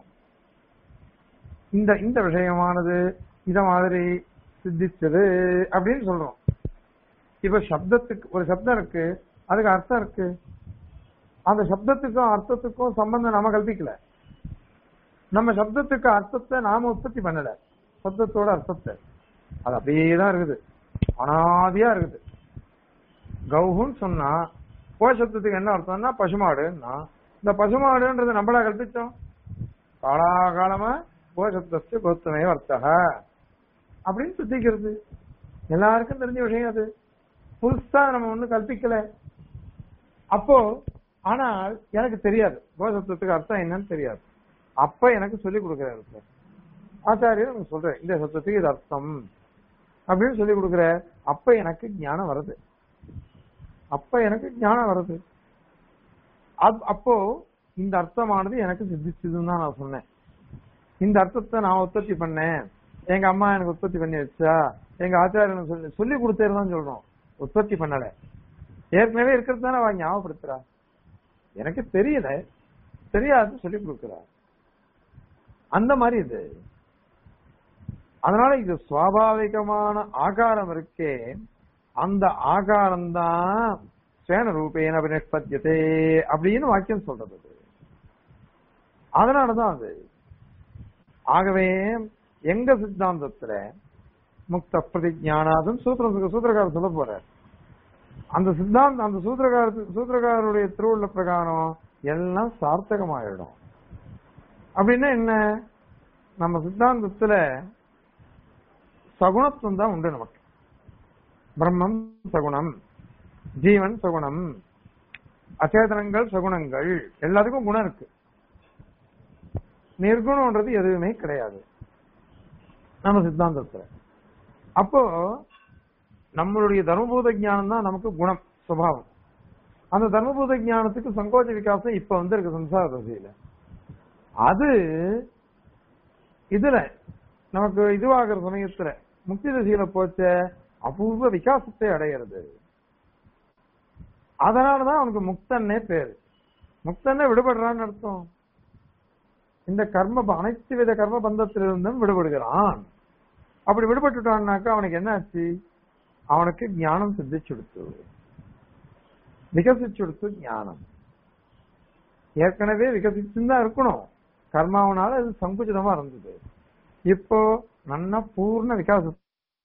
இந்த இந்த விஷயமானது இத மாதிரி சித்திச்சது அப்படின்னு சொல்றோம் இப்ப சப்தத்துக்கு ஒரு சப்தம் இருக்கு அதுக்கு அர்த்தம் இருக்கு அந்த சப்தத்துக்கும் அர்த்தத்துக்கும் சம்பந்தம் நாம கல்பிக்கல நம்ம சப்தத்துக்கு அர்த்தத்தை நாம உற்பத்தி பண்ணல சப்தத்தோட அர்த்தத்தை அது அப்படியே தான் இருக்குது அனாதியா இருக்குது கௌஹுன்னு சொன்னா போ சப்தத்துக்கு என்ன அர்த்தம்னா பசுமாடுன்னா இந்த பசுமாடுன்றது நம்மளா கல்பிச்சோம் காலாகாலமா போ சப்தத்து கோத்தமே வர்த்தக அப்படின்னு சுத்திக்கிறது எல்லாருக்கும் தெரிஞ்ச விஷயம் அது புதுசா நம்ம ஒண்ணு கல்பிக்கல அப்போ ஆனால் எனக்கு தெரியாது கோசப்தத்துக்கு அர்த்தம் என்னன்னு தெரியாது அப்ப எனக்கு சொல்லி கொடுக்கிறாரு சார் ஆச்சாரியர் எனக்கு சொல்றேன் இந்த சப்தத்துக்கு இது அர்த்தம் அப்படின்னு சொல்லி கொடுக்குற அப்ப எனக்கு ஞானம் வருது அப்ப எனக்கு ஞானம் வருது அப்- அப்போ இந்த அர்த்தமானது எனக்கு சித்திச்சதுன்னு தான் நான் சொன்னேன் இந்த அர்த்தத்தை நான் உற்பத்தி பண்ணேன் எங்க அம்மா எனக்கு உற்பத்தி பண்ணி வச்சா எங்க ஆச்சாரியன் சொல்லி சொல்லி கொடுத்தேன்னு தான் சொல்றோம் உற்பத்தி பண்ணல ஏற்கனவே இருக்கிறது தானே அவ ஞாபகப்படுத்துறா எனக்கு தெரியல தெரியாது சொல்லி கொடுக்குறா அந்த மாதிரி இது அதனால இது சுவாபாவிகமான ஆகாரம் இருக்கே அந்த ஆகாரம் தான் சேன ரூபேன அபினிஷ்பத்தியதே அப்படின்னு வாக்கியம் சொல்றது அது. அதனாலதான் அது ஆகவே எங்க சித்தாந்தத்துல முக்த பிரதிஜானாதும் சூத்திர சூத்திரக்காரர் சொல்ல போறார் அந்த சித்தாந்தம் அந்த சூத்திரக்கார சூத்திரக்காரருடைய திருவுள்ள பிரகாரம் எல்லாம் சார்த்தகமாயிடும் அப்படின்னா என்ன நம்ம சித்தாந்தத்துல சகுணத்துவம் தான் உண்டு நமக்கு பிரம்மம் சகுணம் ஜீவன் சகுணம் அச்சேதனங்கள் சகுணங்கள் எல்லாத்துக்கும் குணம் இருக்கு நிர்குணம்ன்றது எதுவுமே கிடையாது நம்ம சித்தாந்தத்துல அப்போ நம்மளுடைய தர்மபூத ஞானம் தான் நமக்கு குணம் சுபாவம் அந்த தர்மபூத ஞானத்துக்கு சங்கோச்ச விகாசம் இப்ப வந்து இருக்கு சம்சார தசையில அது இதுல நமக்கு இதுவாகிற சமயத்துல முக்தி தசையில போச்ச அபூர்வ விகாசத்தை அடையிறது அதனாலதான் அவனுக்கு முக்தன்னே பேரு முக்தன்னே விடுபடுறான்னு அர்த்தம் இந்த கர்ம ப- அனைத்து வித கர்ம பந்தத்திலிருந்தும் விடுபடுகிறான் அப்படி விடுபட்டுட்டான்னாக்கா அவனுக்கு என்ன ஆச்சு அவனுக்கு ஞானம் சித்திச்சுடுத்து விகசிச்சுடுத்து ஞானம் ஏற்கனவே விகசிச்சுன்னு தான் இருக்கணும் கர்மாவனால அது சங்குச்சிதமா இருந்தது இப்போ நன்னா பூர்ண விகாசம்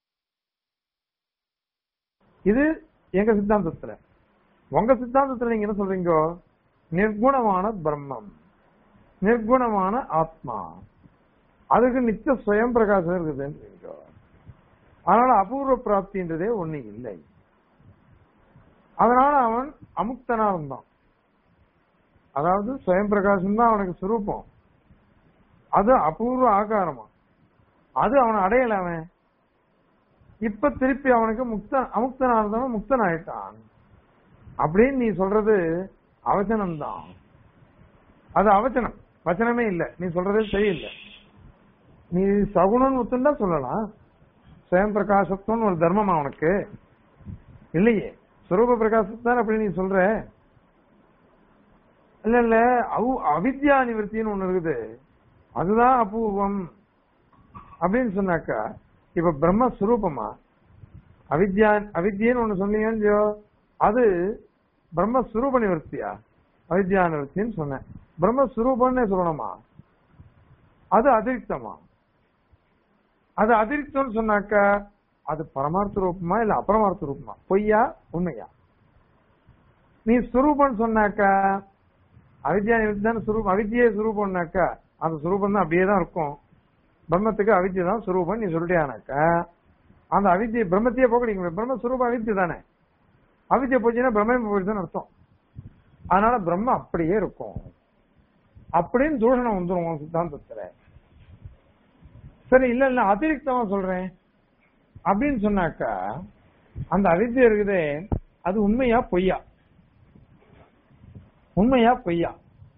இது எங்க சித்தாந்தத்துல உங்க சித்தாந்தத்துல நீங்க என்ன சொல்றீங்க நிர்குணமான பிரம்மம் நிர்குணமான ஆத்மா அதுக்கு நித்திய சுயம் பிரகாசம் இருக்குதுன்றீங்க அதனால அபூர்வ பிராப்தின்றதே ஒண்ணு இல்லை அதனால அவன் அமுக்தனா இருந்தான் அதாவது சுயம் பிரகாசம் தான் அவனுக்கு சுரூபம் அது அபூர்வ ஆகாரமா அது அவனை அடையல அவன் இப்ப திருப்பி அவனுக்கு முக்த அமுக்தனா இருந்தவன் முக்தன் ஆயிட்டான் அப்படின்னு நீ சொல்றது அவச்சனம் தான் அது அவச்சனம் வச்சனமே இல்ல நீ சொல்றதே சரியில்லை நீ சகுணன் ஒத்துண்டா சொல்லலாம் சுயம் பிரகாசத்துவம் ஒரு தர்மமா உனக்கு இல்லையே சுரூப பிரகாசத்தான் அப்படி நீ சொல்ற இல்ல இல்ல அவு அவித்யா நிவர்த்தின்னு ஒண்ணு இருக்குது அதுதான் அபூர்வம் அப்படின்னு சொன்னாக்கா இப்ப பிரம்மஸ்வரூபமா அவித்யா அவித்யன்னு ஒண்ணு சொன்னீங்கன்னு இல்லையோ, அது பிரம்மஸ்வரூப நிவர்த்தியா அவித்யா நிவர்த்தின்னு சொன்னேன் பிரம்மஸ்வரூபம்னே சொல்லணுமா அது அதிருப்தமா அது அதிருப்தம்னு சொன்னாக்கா அது பரமார்த்த ரூபமா இல்ல அபரமார்த்த ரூபமா பொய்யா உண்மையா நீ சுரூபம் சொன்னாக்கா அவித்யா நிவர்த்தி சுரூபம் அவித்யே சுரூபம்னாக்கா அந்த சுரூபம் தான் அப்படியே தான் இருக்கும் பிரம்மத்துக்கு அவித்யை தான் சுரூபம் நீ சொல்லிட்டியானாக்கா அந்த அவித்யை பிரம்மத்தையே போக்கடிக்க பிரம்ம சுரூபம் அவித்யை தானே அவித்யை போச்சுன்னா பிரம்மம் போயிடுதுன்னு அர்த்தம் அதனால பிரம்மம் அப்படியே இருக்கும் அப்படின்னு தூஷணம் வந்துரும் உன் சித்தாந்தத்துல சரி இல்ல இல்ல அதிருப்தமா சொல்றேன் அப்படின்னு சொன்னாக்கா அந்த அவித்யை இருக்குதே அது உண்மையா பொய்யா உண்மையா பொய்யா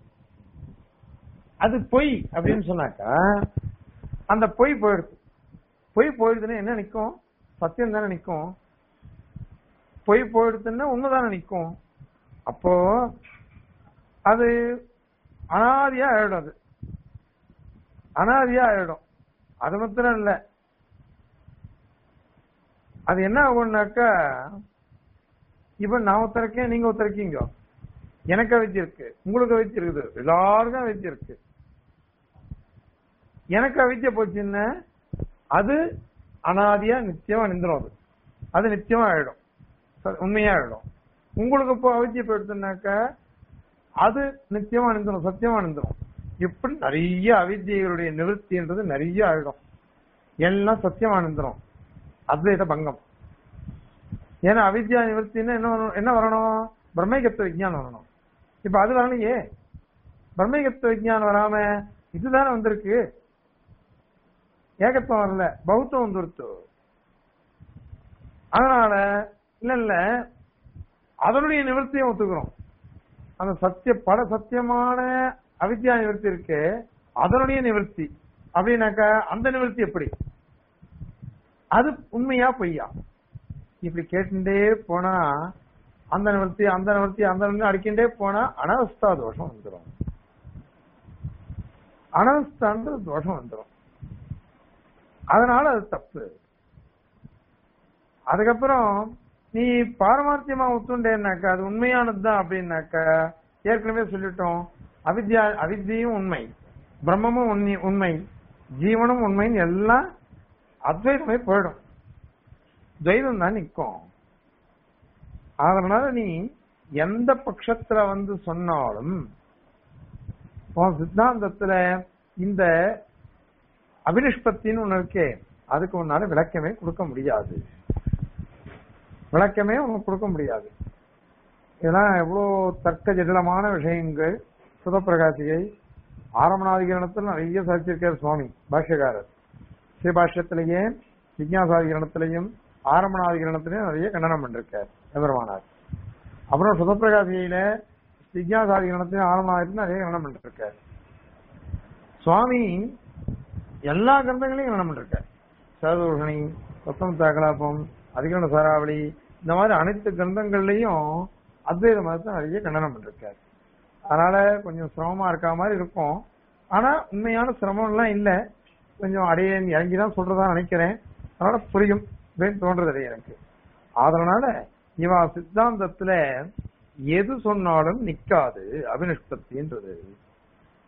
அது பொய் அப்படின்னு சொன்னாக்கா அந்த பொய் போயிடுது பொய் போயிடுதுன்னா என்ன நிக்கும் சத்தியம் தானே நிக்கும் பொய் போயிடுதுன்னா உண்மைதானே நிக்கும் அப்போ அது அனாதியா ஆயிடும் அது அனாதியா ஆயிடும் அது மாத்திரம் இல்ல அது என்ன ஆகும்னாக்கா இப்ப நான் ஒருத்தருக்கேன் நீங்க ஒருத்தருக்கீங்க எனக்கு அவிச்சு இருக்கு உங்களுக்கு அவிச்சு இருக்குது எல்லாருக்கும் அவிச்சு இருக்கு எனக்கு அவித்ய போச்சுன்னா அது அனாதியா நிச்சயமா நின்றுடும் அது அது நிச்சயமா ஆயிடும் ச- உண்மையா ஆயிடும் உங்களுக்கு இப்போ அவித்ய போயிடுச்சுனாக்கா அது நிச்சயமா நின்றுடும் சத்தியமா நின்றுடும் இப்படி நிறைய அவித்யைகளுடைய நிவர்த்தின்றது நிறைய ஆயிடும் எல்லாம் சத்தியமா நின்றுடும் அத்வைத பங்கம் ஏன்னா அவித்யா நிவர்த்தின்னா என்ன வரணும்- என்ன வரணும் பிரம்மைகத்துவ விஞ்ஞானம் வரணும் இப்ப அது வரலையே பிரம்மைகத்துவ விஞ்ஞானம் வராம இதுதானே வந்திருக்கு ஏகத்துவம் வரல பௌத்தம் வந்துருத்து அதனால இல்ல இல்ல அதனுடைய நிவர்த்தியை ஒத்துக்கிறோம் அந்த சத்திய பல சத்தியமான அவித்யா நிவர்த்தி இருக்கு அதனுடைய நிவர்த்தி அப்படின்னாக்கா அந்த நிவர்த்தி எப்படி அது உண்மையா பொய்யா இப்படி கேட்டுட்டே போனா அந்த நிவர்த்தி அந்த நிவர்த்தி அந்த நிவர்த்தி அடிக்கின்றே போனா அனவஸ்தா தோஷம் வந்துடும் அனவஸ்தான்ற தோஷம் வந்துடும் அதனால அது தப்பு அதுக்கப்புறம் நீ பாரமார்த்தியமா ஒத்துண்டேன்னாக்கா அது உண்மையானதுதான் அப்படின்னாக்கா ஏற்கனவே சொல்லிட்டோம் அவித்யா அவித்தியும் உண்மை பிரம்மமும் உண்மை உண்மை ஜீவனும் உண்மைன்னு எல்லாம் அத்வைதமே போயிடும் துவைதம் தான் நிற்கும் அதனால நீ எந்த பட்சத்துல வந்து சொன்னாலும் உன் சித்தாந்தத்துல இந்த அபினிஷ்பத்தின்னு ஒண்ணு இருக்கே அதுக்கு உன்னால விளக்கமே கொடுக்க முடியாது விளக்கமே உனக்கு கொடுக்க முடியாது இதெல்லாம் எவ்வளவு தர்க்க ஜடிலமான விஷயங்கள் சுதப்பிரகாசிகை ஆரம்பநாதிகரணத்தில் நிறைய சாதிச்சிருக்கார் சுவாமி பாஷ்யக்காரர் ஸ்ரீபாஷ்யத்திலேயே விஜயாசாதிகரணத்திலையும் ஆரம்பநாதிகரணத்திலையும் நிறைய கண்டனம் பண்ணிருக்கார் எம்பெருமானார் அப்புறம் சுதப்பிரகாசியில விஜயாசாதிகரணத்திலையும் ஆரம்பநாதிகத்திலும் நிறைய கண்டனம் பண்ணிருக்கார் சுவாமி எல்லா கிரந்தங்களையும் கண்டனம் பண்ணிருக்கார் சேதூஷணி சத்தம் தாக்கலாபம் அதிகரண சாராவளி இந்த மாதிரி அனைத்து கிரந்தங்கள்லயும் அத்வைத மதத்தை நிறைய கண்டனம் பண்ணிருக்காரு அதனால கொஞ்சம் சிரமமா இருக்க மாதிரி இருக்கும் ஆனா உண்மையான சிரமம் எல்லாம் இல்ல கொஞ்சம் அடைய இறங்கிதான் சொல்றதா நினைக்கிறேன் அதனால புரியும் அப்படின்னு தோன்றது எனக்கு அதனால இவா சித்தாந்தத்துல எது சொன்னாலும் நிக்காது அபினிஷ்பத்தின்றது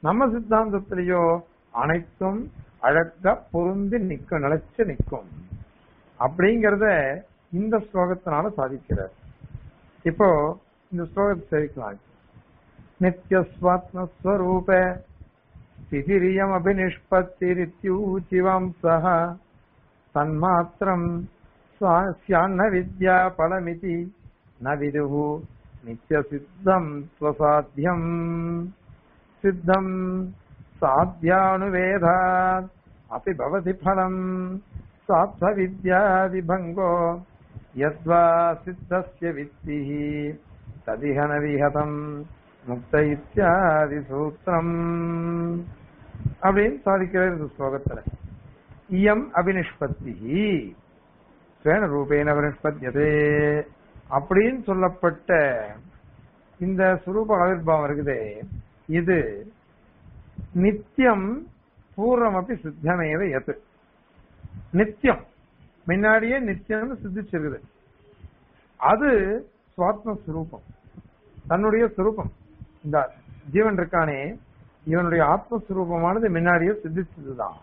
நம்ம சித்தாந்தத்திலேயோ அனைத்தும் அழகா பொருந்தி நிக்கும் நிலைச்சு நிக்கும் அப்படிங்கறத இந்த ஸ்லோகத்தினால சாதிக்கிறார் இப்போ இந்த ஸ்லோகத்தை சேவிக்கலாம் நித்யஸ்வாத்மஸ்வரூப ஸ்திதிரியம் அபினிஷ்பத்திரித்யூச்சிவம் சஹ தன்மாத்திரம் ஸ்யான்ன வித்யா பலமிதி ந விதுஹு நித்யசித்தம் ஸ்வசாத்தியம் சித்தம் சாத்தியானுவேதாத் अपि भवति फलम् सात्वविद्यादिभङ्गो यद्वा सिद्धस्य वित्तिः तदिह न विहतम् முக்த இத்தியாதி சூத்திரம் அப்படின்னு சாதிக்கிறார் இந்த ஸ்லோகத்துல இயம் அபினிஷ்பத்தி ஸ்வேன ரூபேன அபினிஷ்பத்தியதே அப்படின்னு சொல்லப்பட்ட இந்த சுரூப ஆவிர்வாவம் இருக்குதே இது நித்தியம் பூர்வமப்பி சித்தமேவ எது நித்தியம் முன்னாடியே நித்தியம்னு சித்திச்சிருக்குது அது சுவாத்ம சுரூபம் தன்னுடைய சுரூபம் இந்த ஜீவன் இருக்கானே இவனுடைய ஆத்மஸ்வரூபமானது முன்னாடியே சித்திச்சதுதான்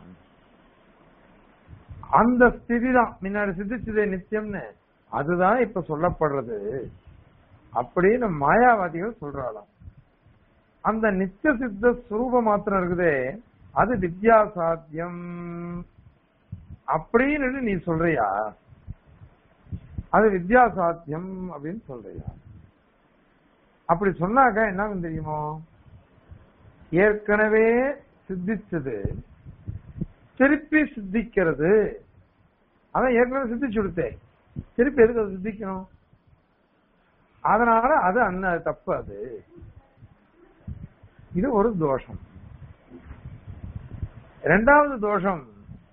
அந்த ஸ்திதி தான் முன்னாடி சித்திச்சதே நித்தியம்னு அதுதான் இப்ப சொல்லப்படுறது அப்படின்னு மாயாவாதிகள் சொல்றாளாம் அந்த நித்திய சித்த சுரூபம் மாத்திரம் இருக்குதே அது வித்யா சாத்தியம் அப்படின்னு நீ சொல்றியா அது வித்யா சாத்தியம் அப்படின்னு சொல்றியா அப்படி சொன்னாக்க என்ன தெரியுமோ ஏற்கனவே சித்திச்சது திருப்பி சித்திக்கிறது அதான் ஏற்கனவே சித்திச்சு கொடுத்தேன் திருப்பி எதுக்கு அது சித்திக்கணும் அதனால அது அண்ண தப்பு அது இது ஒரு தோஷம் இரண்டாவது தோஷம்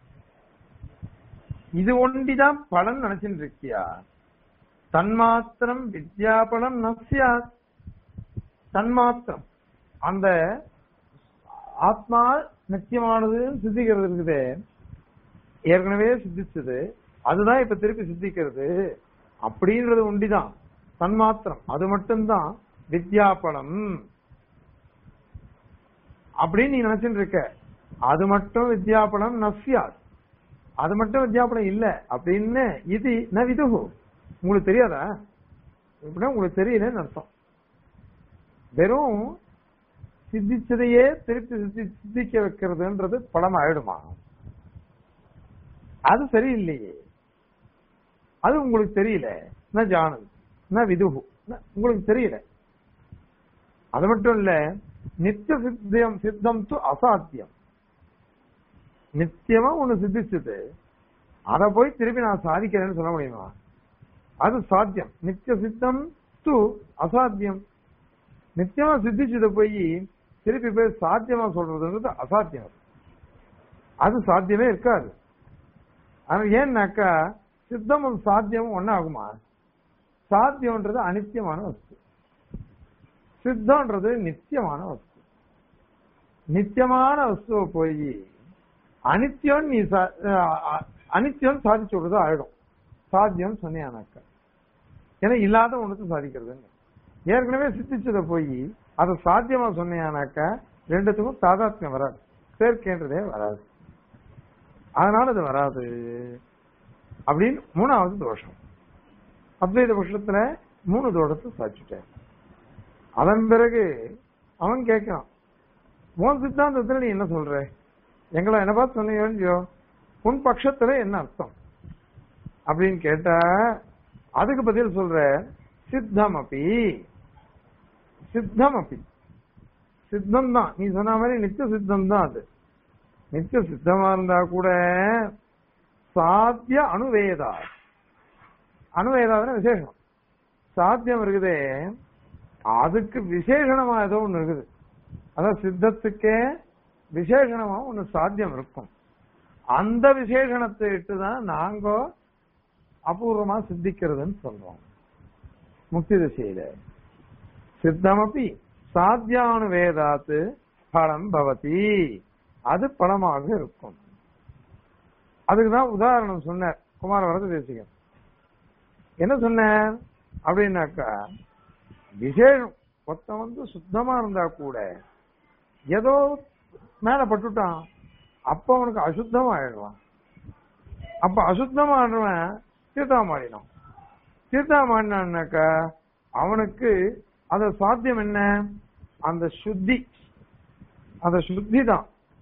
இது ஒண்டிதான் பலன் நினைச்சுட்டு இருக்கியா தன்மாத்திரம் வித்யாபலம் நசியா தன்மாத்திரம் அந்த ஆத்மா நித்தியமானது சித்திக்கிறது இருக்குது ஏற்கனவே சித்திச்சது அதுதான் இப்ப திருப்பி சித்திக்கிறது அப்படின்றது உண்டிதான் தன்மாத்திரம் அது மட்டும்தான் வித்யாபலம் அப்படின்னு நீ நினைச்சுட்டு இருக்க அது மட்டும் வித்யாபலம் நசியாது அது மட்டும் வித்யாபலம் இல்ல அப்படின்னு இது ந விதுகு உங்களுக்கு தெரியாதா இப்படின்னா உங்களுக்கு தெரியலன்னு அர்த்தம் வெறும் சித்திச்சதையே திருப்பி சித்தி சித்திக்க வைக்கிறதுன்றது படம் ஆயிடுமா அது சரியில்லையே அது உங்களுக்கு தெரியல ந ஜானது ந விதுகு உங்களுக்கு தெரியல அது மட்டும் இல்ல நித்திய சித்தியம் சித்தம் து அசாத்தியம் நித்தியமா ஒண்ணு சித்திச்சது அதை போய் திருப்பி நான் சாதிக்கிறேன்னு சொல்ல முடியுமா அது சாத்தியம் நித்திய சித்தம் து அசாத்தியம் நித்தியமா சித்திச்சதை போய் திருப்பி போய் சாத்தியமா சொல்றதுன்றது அசாத்தியம் அது சாத்தியமே இருக்காது ஆனா ஏன்னாக்கா சித்தமும் சாத்தியமும் ஒன்னாகுமா சாத்தியம்ன்றது அனித்தியமான வஸ்து சித்தம்ன்றது நித்தியமான வஸ்து நித்தியமான வஸ்துவை போய் அனித்தியம் நீ அனித்தியம் சாதிச்சு விடுறது ஆயிடும் சாத்தியம் சொன்னியானாக்கா ஏன்னா இல்லாத ஒண்ணுக்கு சாதிக்கிறதுன்னு ஏற்கனவே சித்திச்சதை போய் அதை சாத்தியமா சொன்னியானாக்கா ரெண்டுத்துக்கும் தாதாத்மியம் வராது சேர்க்கைன்றதே வராது அதனால அது வராது அப்படின்னு மூணாவது தோஷம் அத்வைத பட்சத்துல மூணு தோஷத்தை சாதிச்சுட்டேன் அதன் பிறகு அவன் கேட்கிறான் உன் சித்தாந்தத்துல நீ என்ன சொல்ற எங்களை என்ன பார்த்து சொன்னீங்க உன் பட்சத்துல என்ன அர்த்தம் அப்படின்னு கேட்டா அதுக்கு பதில் சொல்ற சித்தம் அப்பி சித்தம் அப்பி சித்தம் தான் நீ சொன்ன மாதிரி நித்திய சித்தம் தான் அது நித்திய சித்தமா இருந்தா கூட சாத்திய அணுவேதா அணுவேதாதுன்னா விசேஷம் சாத்தியம் இருக்குதே அதுக்கு விசேஷணமா ஏதோ ஒண்ணு இருக்குது அதான் சித்தத்துக்கே விசேஷணமா ஒண்ணு சாத்தியம் இருக்கும் அந்த விசேஷணத்தை இட்டுதான் நாங்க அபூர்வமா சித்திக்கிறதுன்னு சொல்றோம் முக்தி திசையில சித்தமப்பி சாத்தியானு வேதாத்து பலம் பவதி அது பலமாக இருக்கும் அதுக்குதான் உதாரணம் சொன்னார் குமார வரத தேசிகன் என்ன சொன்னார் அப்படின்னாக்கா விசேஷம் ஒருத்தன் வந்து சுத்தமா இருந்தா கூட ஏதோ மேல பட்டுட்டான் அப்ப அவனுக்கு அசுத்தம் ஆயிடுவான் அப்ப அசுத்தமானவன் தீர்த்தம் மாறினான் தீர்த்தம் மாறினான்னாக்க அவனுக்கு அந்த சாத்தியம் என்ன அந்த சுத்தி அந்த சுத்தி தான்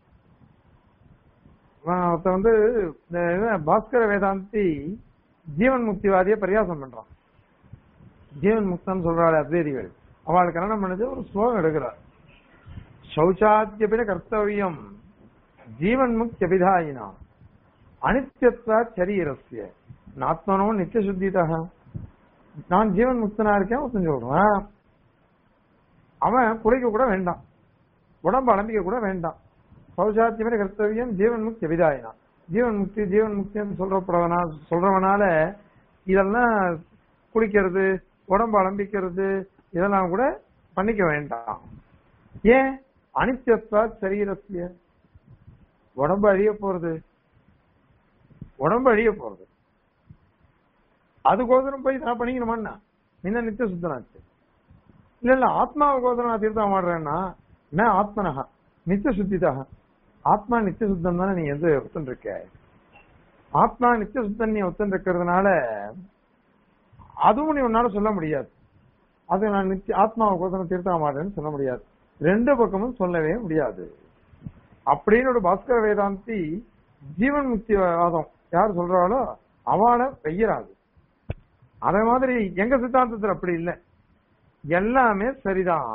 ஒருத்த வந்து இந்த இது பாஸ்கர வேதாந்தி ஜீவன் முக்திவாதிய பரியாசம் பண்றான் ஜீவன் முக்தன் சொல்றாள் அத்வைதிகள் அவளுக்கு கல்யாணம் பண்ணது ஒரு ஸ்லோகம் எடுக்கிறார் சௌச்சாத்தியபிட கர்த்தவியம் ஜீவன் முக்தியபிதாயினா அனித்யத்வா சரீரஸ்ய நாத்மனோ நித்திய சுத்திதாக நான் ஜீவன் முக்தனா இருக்கேன் ஒருத்தன் சொல்றான் அவன் குளிக்க கூட வேண்டாம் உடம்பு அலம்பிக்க கூட வேண்டாம் சௌசாத்தியமே கர்த்தவியம் ஜீவன் முக்தி விதாயினா ஜீவன் முக்தி ஜீவன் முக்தின்னு சொல்றப்படவனா சொல்றவனால இதெல்லாம் குளிக்கிறது உடம்பு அலம்பிக்கிறது இதெல்லாம் கூட பண்ணிக்க வேண்டாம் ஏன் அனித்தியத்வா சரீரத்திய உடம்பு அழிய போறது உடம்பு அழிய போறது அதுக்கோசரம் போய் நான் பண்ணிக்கணுமான்னா என்ன நித்திய சுத்தனாச்சு இல்ல இல்ல ஆத்மாவுக்கோசரம் நான் தீர்த்தம் மாடுறேன்னா என்ன ஆத்மனஹா நித்திய சுத்திதாக ஆத்மா நித்திய சுத்தம் தானே நீ எது ஒத்துன்னு இருக்க ஆத்மா நித்திய சுத்தம் நீ ஒத்துன்னு இருக்கிறதுனால அதுவும் நீ உன்னால சொல்ல முடியாது அது நான் நித்திய ஆத்மாவுக்கோசரம் தீர்த்தம் மாடுறேன்னு சொல்ல முடியாது ரெண்டு பக்கமும் சொல்லவே முடியாது அப்படின்னு ஒரு பாஸ்கர வேதாந்தி ஜீவன் முக்தி வாதம் யார் சொல்றாளோ அவளை வெய்யறாது அதே மாதிரி எங்க சித்தாந்தத்துல அப்படி இல்லை எல்லாமே சரிதான்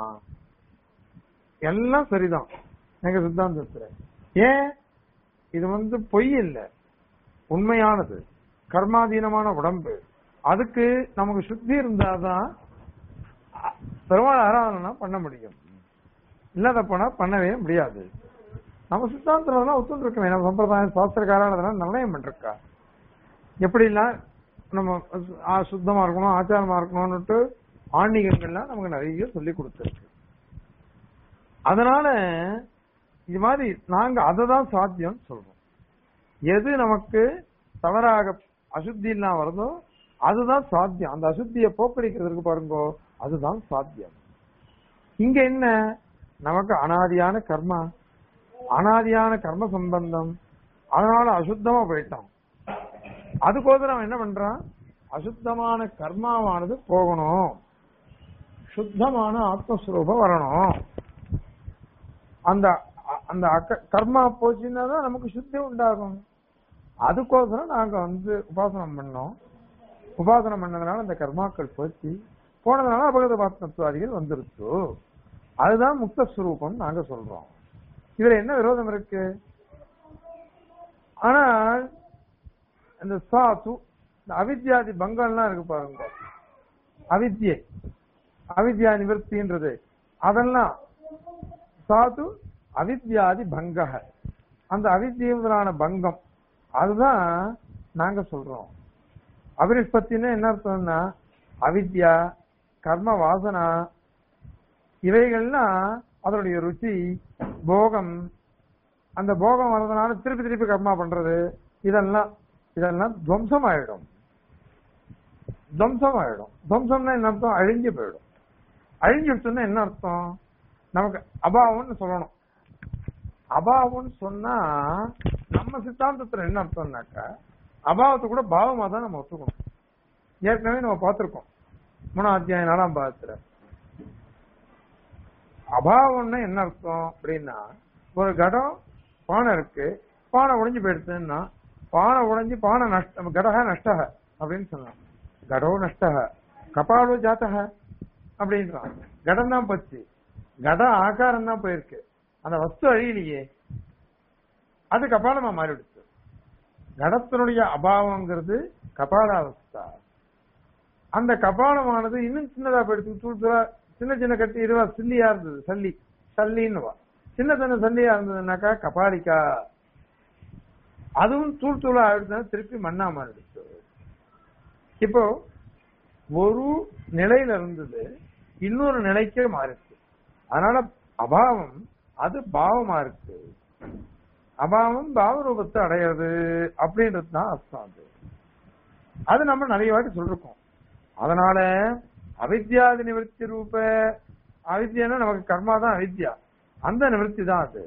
எல்லாம் சரிதான் எங்க சித்தாந்தத்துல ஏன் இது வந்து பொய் இல்ல உண்மையானது கர்மாதீனமான உடம்பு அதுக்கு நமக்கு சுத்தி இருந்தாதான் அ- பெருமாள் ஆராதனை பண்ண முடியும் இல்லாத போனா பண்ணவே முடியாது நம்ம சித்தாந்தத்துல ஒத்துண்டு இருக்கோம் நம்ம சம்பிரதாயம் சாஸ்திரக்காரன் அதெல்லாம் நிர்ணயம் பண்ணிருக்கா எப்படிலாம் நம்ம ஆ, சுத்தமா இருக்கணும் ஆச்சாரமா இருக்கணும்னுட்டு ஆன்மீகங்கள்லாம் நமக்கு நிறைய சொல்லி கொடுத்துருக்கு அதனால இது மாதிரி நாங்க அதை தான் சாத்தியம் சொல்றோம் எது நமக்கு தவறாக அசுத்தி இல்லாம வருதோ அதுதான் சாத்தியம் அந்த அசுத்தியை போக்கடிக்கிறதுக்கு பாருங்கோ அதுதான் சாத்தியம் இங்க என்ன நமக்கு அனாதியான கர்மா அனாதியான கர்ம சம்பந்தம் அதனால அசுத்தமா போயிட்டோம் அதுக்கோசரம் அவன் என்ன பண்றான் அசுத்தமான கர்மாவானது போகணும் சுத்தமான ஆத்மஸ்வரூபம் வரணும் அந்த அந்த அக்க- கர்மா போச்சுன்னா தான் நமக்கு சுத்தி உண்டாகும் அதுக்கோசரம் நாங்க வந்து உபாசனம் பண்ணோம் உபாசனம் பண்ணதுனால அந்த கர்மாக்கள் போச்சு போனதுனால அபகத பாத்மத்துவாதிகள் வந்துருச்சு அதுதான் முக்த ஸ்வரூபம் நாங்க சொல்றோம் இதுல என்ன விரோதம் இருக்கு ஆனால் இந்த சாத்து இந்த அவித்யாதி பங்கம்லாம் இருக்கு பாருங்க அவித்யை அவித்யா நிவர்த்தின்றது அதெல்லாம் சாது அவித்யாதி பங்க அந்த அவித்யமான பங்கம் அதுதான் நாங்க சொல்றோம் அபினிஷ்பத்தின்னு என்ன அர்த்தம்னா அவித்யா கர்ம வாசனா இவைகள்லாம் அதனுடைய ருச்சி போகம் அந்த போகம் வர்றதுனால திருப்பி திருப்பி கர்மா பண்றது இதெல்லாம் இதெல்லாம் துவம்சம் ஆயிடும் துவம்சம் ஆயிடும் துவம்சம்னா என்ன அர்த்தம் அழிஞ்சு போயிடும் அழிஞ்சிடுச்சுன்னா என்ன அர்த்தம் நமக்கு அபாவம்னு சொல்லணும் அபாவம்னு சொன்னா நம்ம சித்தாந்தத்துல என்ன அர்த்தம்னாக்கா அபாவத்தை கூட பாவமா தான் நம்ம ஒத்துக்கணும் ஏற்கனவே நம்ம பார்த்திருக்கோம் மூணாம் அத்தியாயம் நாலாம் பாகத்துல அபாவம்னா என்ன அர்த்தம் அப்படின்னா ஒரு கடம் பானை இருக்கு பானை உடைஞ்சு போயிடுச்சுன்னா பானை உடைஞ்சு பானை நஷ்ட கடக நஷ்டக அப்படின்னு சொன்னான் கடோ நஷ்டக கபாலோ ஜாத்தக அப்படின்றான் கடம் தான் போச்சு கட ஆகாரம் தான் போயிருக்கு அந்த வஸ்து அழியலையே அது கபாலமா மாறிடுச்சு கடத்தினுடைய அபாவங்கிறது கபாலாவஸ்தா அந்த கபாலமானது இன்னும் சின்னதா போயிடுச்சு தூள் தூளா சின்ன சின்ன கட்டி இருவா சில்லியா இருந்தது சல்லி சல்லின்னு வா சின்ன சின்ன சல்லியா இருந்ததுனாக்கா கபாலிக்கா அதுவும் தூள் தூளா ஆயிடுச்சுன்னா திருப்பி மண்ணா மாறிடுச்சு இப்போ ஒரு நிலையில இருந்தது இன்னொரு நிலைக்கே மாறிடுச்சு அதனால அபாவம் அது பாவமா இருக்கு அபாவம் பாவ ரூபத்தை அடையிறது அப்படின்றது தான் அர்த்தம் அது அது நம்ம நிறைய வாட்டி சொல்லிருக்கோம் அதனால அவித்யாதி நிவர்த்தி ரூப அவித்யானா நமக்கு கர்மா தான் அவித்யா அந்த நிவர்த்தி தான் அது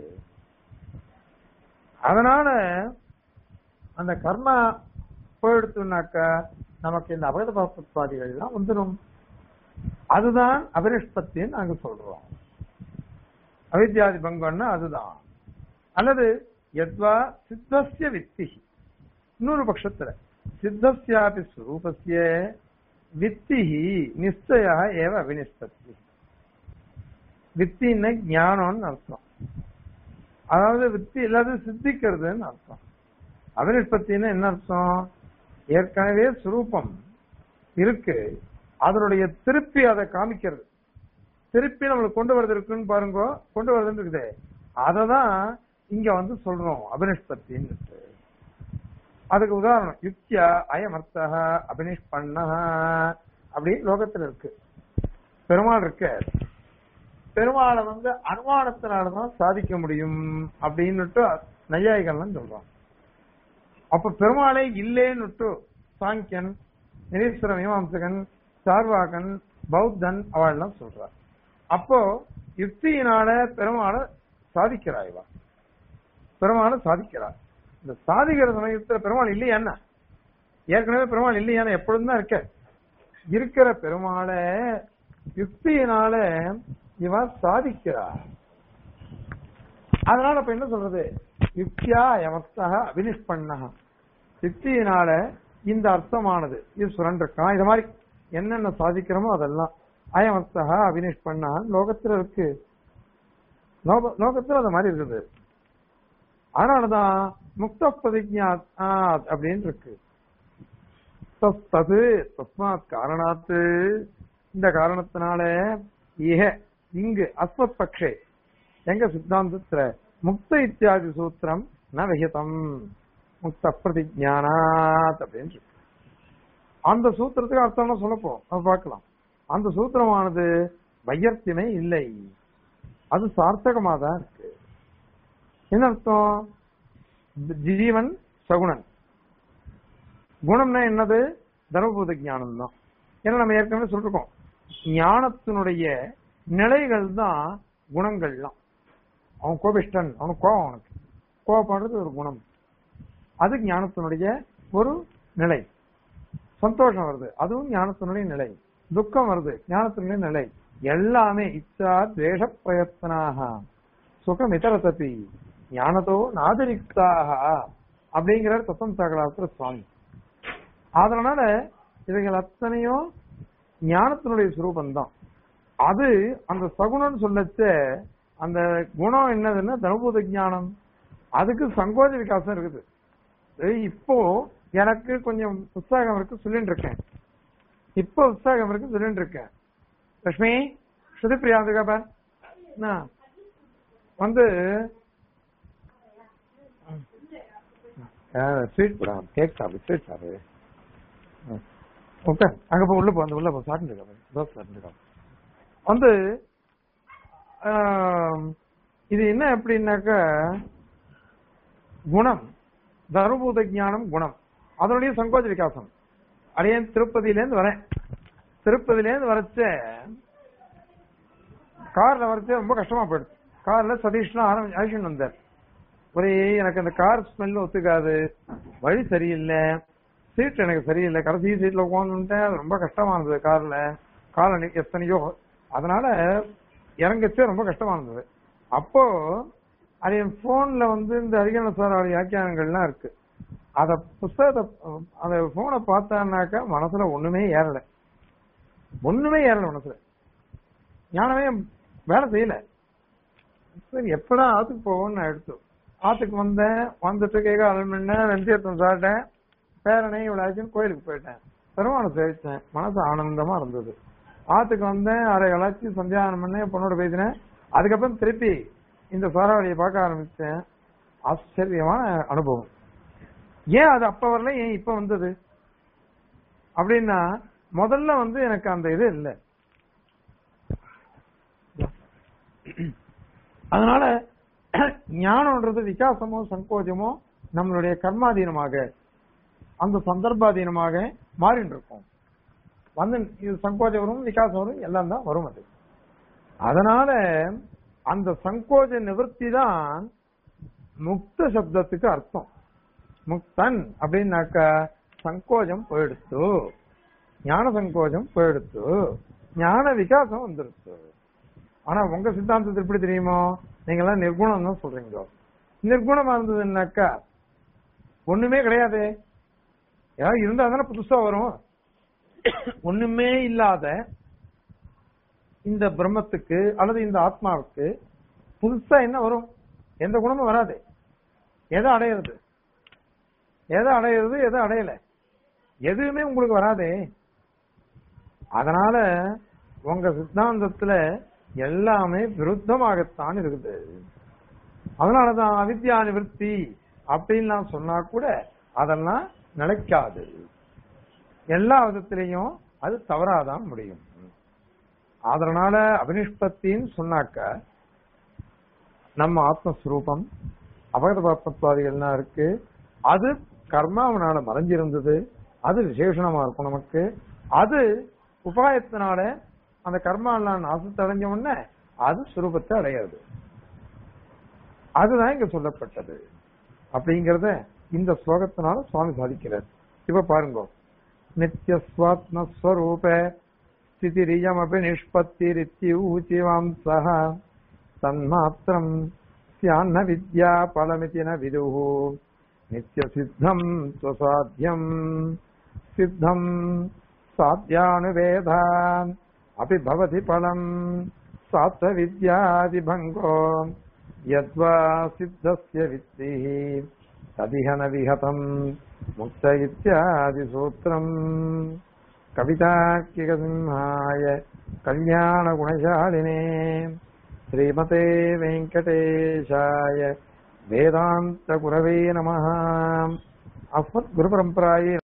அதனால அந்த கர்மா போயிடுத்துனாக்கா நமக்கு இந்த அபகத பாப்பாதிகள் எல்லாம் வந்துடும் அதுதான் அபினிஷ்பத்தின்னு நாங்க சொல்றோம் அவித்யாதி பங்கம்னா அதுதான் அல்லது எத்வா சித்தஸ்ய வித்தி இன்னொரு பட்சத்துல சித்தஸ்யாபி ஸ்வரூபஸ்ய வித்தி நிச்சய ஏவ அபினிஷ்பத்தி வித்தின்னு ஞானம்னு அர்த்தம் அதாவது வித்தி இல்லாத சித்திக்கிறதுன்னு அர்த்தம் அபினிஷ்பத்தின்னு என்ன அர்த்தம் ஏற்கனவே சுரூபம் இருக்கு அதனுடைய திருப்பி அதை காமிக்கிறது திருப்பி நம்மளுக்கு கொண்டு வரது இருக்குன்னு பாருங்க கொண்டு வரதுன்னு இருக்குது அதை தான் இங்க வந்து சொல்றோம் அபினிஷ்பத்தின்னு அதுக்கு உதாரணம் யுக்தியா அயமர்த்தக அபினிஷ்பண்ண அப்படி லோகத்துல இருக்கு பெருமாள் இருக்க பெருமாளை வந்து அனுமானத்தினாலதான் சாதிக்க முடியும் அப்படின்னுட்டு நையாயிகள்லாம் சொல்றான் அப்ப பெருமாளே இல்லேன்னுட்டு சாங்கியன் நிரீஸ்வர மீமாம்சகன் சார்வாகன் பௌத்தன் அவள்லாம் சொல்றார் அப்போ யுக்தியினால பெருமாளை சாதிக்கிறாய் இவா பெருமாளை சாதிக்கிறார் இந்த சாதிக்கிற சமயத்துல பெருமாள் இல்லையா என்ன ஏற்கனவே பெருமாள் இல்லையான எப்பொழுதும் தான் இருக்க இருக்கிற பெருமாளை யுக்தியினால இவ சாதிக்கிறார் அதனால இப்ப என்ன சொல்றது யுக்தியா யமஸ்தக அபினிஷ்பண்ணா யுக்தியினால இந்த அர்த்தமானது இது சுரண்டிருக்கான் இது மாதிரி என்னென்ன சாதிக்கிறோமோ அதெல்லாம் அயமஸ்தக அபினிஷ்பண்ணா லோகத்துல இருக்கு லோக- லோகத்துல அது மாதிரி இருக்குது அதனாலதான் முக்த பிரதிஜா அப்படின்னு இருக்கு தஸ் தது தஸ்மாத் காரணாத்து இந்த காரணத்தினால இஹ இங்கு அஸ்மத் பக்ஷே எங்க சித்தாந்தத்துல முக்த இத்தியாதி சூத்திரம் ந விகிதம் முக்த பிரதிஜானாத் அப்படின்னு இருக்கு அந்த சூத்திரத்துக்கு அர்த்தம் சொல்லப்போம் அது பார்க்கலாம் அந்த சூத்திரமானது வையர்த்தியமே இல்லை அது சார்த்தகமா தான் இருக்கு என்ன அர்த்தம் ஜீவன் சகுணன் குணம்னா என்னது தர்மபூத ஞானம் தான் ஏன்னா நம்ம ஏற்கனவே சொல்லிருக்கோம் ஞானத்தினுடைய நிலைகள் தான் குணங்கள்லாம் அவன் கோபிஷ்டன் அவனுக்கு கோபம் அவனுக்கு கோபப்படுறது ஒரு குணம் அது ஞானத்தினுடைய ஒரு நிலை சந்தோஷம் வருது அதுவும் ஞானத்தினுடைய நிலை துக்கம் வருது ஞானத்தினுடைய நிலை எல்லாமே இச்சா துவேஷ பிரயத்தனாக சுகம் இதர தப்பி ஞானத்தோ நாதரிக்தாக அப்படிங்கிற தத்தம் சகலாசுர சுவாமி அதனால இவைகள் அத்தனையும் ஞானத்தினுடைய சுரூபம் தான் அது அந்த சகுணம்னு சொல்லச்ச அந்த குணம் என்னதுன்னா தனுபூத ஞானம் அதுக்கு சங்கோஜ விகாசம் இருக்குது ஏய், இப்போ எனக்கு கொஞ்சம் உற்சாகம் இருக்கு சொல்லிட்டு இருக்கேன் இப்போ உற்சாகம் இருக்கு சொல்லிட்டு இருக்கேன் லட்சுமி ஸ்ருதி பிரியா வந்துருக்கா என்ன வந்து ஸ்வீட் கூட கேக் சாப்பிடு ஸ்வீட் சாப்பிடு ஓகே அங்க போ உள்ள போ அந்த உள்ள போ சாப்பிட்டு இருக்கா தோசை சாப்பிட்டு இருக்கா வந்து ஆம், இது என்ன எப்படின்னாக்கா குணம் தர்மபூத ஞானம் குணம் அதனுடைய சங்கோஜ விகாசம் அடையன் திருப்பதியில இருந்து வரேன் திருப்பதியில இருந்து வரச்ச கார்ல வரச்ச ரொம்ப கஷ்டமா போயிடுச்சு கார்ல சதீஷ்லாம் ஆரம்பி அழிச்சுன்னு வந்தார் ஒரே எனக்கு அந்த கார் ஸ்மெல் ஒத்துக்காது வழி சரியில்லை சீட் எனக்கு சரியில்லை கடைசி சீட்ல உட்காந்துட்டேன் அது ரொம்ப கஷ்டமா இருந்தது கார்ல கால எத்தனையோ அதனால இறங்கச்சே ரொம்ப கஷ்டமா இருந்தது அப்போ அது என் போன்ல வந்து இந்த அதிகார சார் வியாக்கியானங்கள்லாம் இருக்கு அத புஸ்தகத்தை அந்த போனை பார்த்தான்னாக்கா மனசுல ஒண்ணுமே ஏறல ஒண்ணுமே ஏறல மனசுல ஞானமே வேலை செய்யல சரி எப்படா ஆத்துக்கு போவோம்னு நான் எடுத்தோம் ஆத்துக்கு வந்தேன் வந்துட்டு கேட்க அரை மணி நேரம் வெந்தயத்தம் சாப்பிட்டேன் பேரனை இவ்வளவு ஆச்சுன்னு கோயிலுக்கு போயிட்டேன் பெருமானை சேவிச்சேன் மனசு ஆனந்தமா இருந்தது ஆத்துக்கு வந்தேன் அரை கலாச்சி சந்தியானம் பண்ணேன் பொண்ணோட பேசினேன் அதுக்கப்புறம் திருப்பி இந்த சோறாவளியை பார்க்க ஆரம்பிச்சேன் ஆச்சரியமான அனுபவம் ஏன் அது அப்ப வரல ஏன் இப்ப வந்தது அப்படின்னா முதல்ல வந்து எனக்கு அந்த இது இல்லை அதனால ஞானம்ன்றது விகாசமோ சங்கோஜமோ நம்மளுடைய கர்மாதீனமாக அந்த சந்தர்ப்பாதீனமாக மாறிட்டு இருக்கும் வந்து இது சங்கோஜம் வரும் விகாசம் வரும் எல்லாம் தான் வரும் அது அதனால அந்த சங்கோஜ நிவர்த்தி தான் முக்த சப்தத்துக்கு அர்த்தம் முக்தன் அப்படின்னாக்க சங்கோஜம் போயிடுத்து ஞான சங்கோஜம் போயிடுத்து ஞான விகாசம் வந்துடுத்து ஆனா உங்க சித்தாந்தத்தை எப்படி தெரியுமோ நீங்க எல்லாம் நிர்குணம் தான் சொல்றீங்க நிர்குணமா இருந்ததுன்னாக்கா ஒண்ணுமே கிடையாது ஏதாவது இருந்தா தானே புதுசா வரும் ஒண்ணுமே இல்லாத இந்த பிரம்மத்துக்கு அல்லது இந்த ஆத்மாவுக்கு புதுசா என்ன வரும் எந்த குணமும் வராது எதை அடையிறது எதை அடையிறது எதை அடையல எதுவுமே உங்களுக்கு வராதே அதனால உங்க சித்தாந்தத்துல எல்லாமே விருத்தமாகத்தான் இருக்குது அதனாலதான் அவித்யா நிவர்த்தி அப்படின்னு நான் சொன்னா கூட அதெல்லாம் நிலைக்காது எல்லா விதத்திலையும் அது தவறாதான் முடியும் அதனால அபினிஷ்பத்தின்னு சொன்னாக்க நம்ம ஆத்மஸ்வரூபம் அபகத பாப்பத்வாதிகள்லாம் இருக்கு அது கர்மாவனால மறைஞ்சிருந்தது அது விசேஷணமா இருக்கும் நமக்கு அது உபாயத்தினால அந்த கர்மாலாம் நாசத்தை அடைஞ்ச உடனே அது சுரூபத்தை அடையாது அதுதான் இங்க சொல்லப்பட்டது அப்படிங்கறத இந்த ஸ்லோகத்தினால சுவாமி சாதிக்கிறார் இப்ப பாருங்க நித்தியஸ்வாத்மஸ்வரூப ஸ்திதிரியமபி நிஷ்பத்திரித்யூச்சிவாம் சக தன்மாத்திரம் ஸ்யான்ன வித்யா பலமிதி ந விதுः நித்யசித்தம் சுசாத்தியம் சித்தம் சாத்தியானுவேதா अपि भवति फलम् सात्वविद्यादिभङ्गो यद्वा सिद्धस्य वित्तिः तदिह न विहतम् मुक्त इत्यादिसूत्रम् कवितार्किकसिंहाय कल्याणगुणशालिने श्रीमते वेङ्कटेशाय वेदान्तगुरवे नमः अस्मद्गुरुपरम्परायै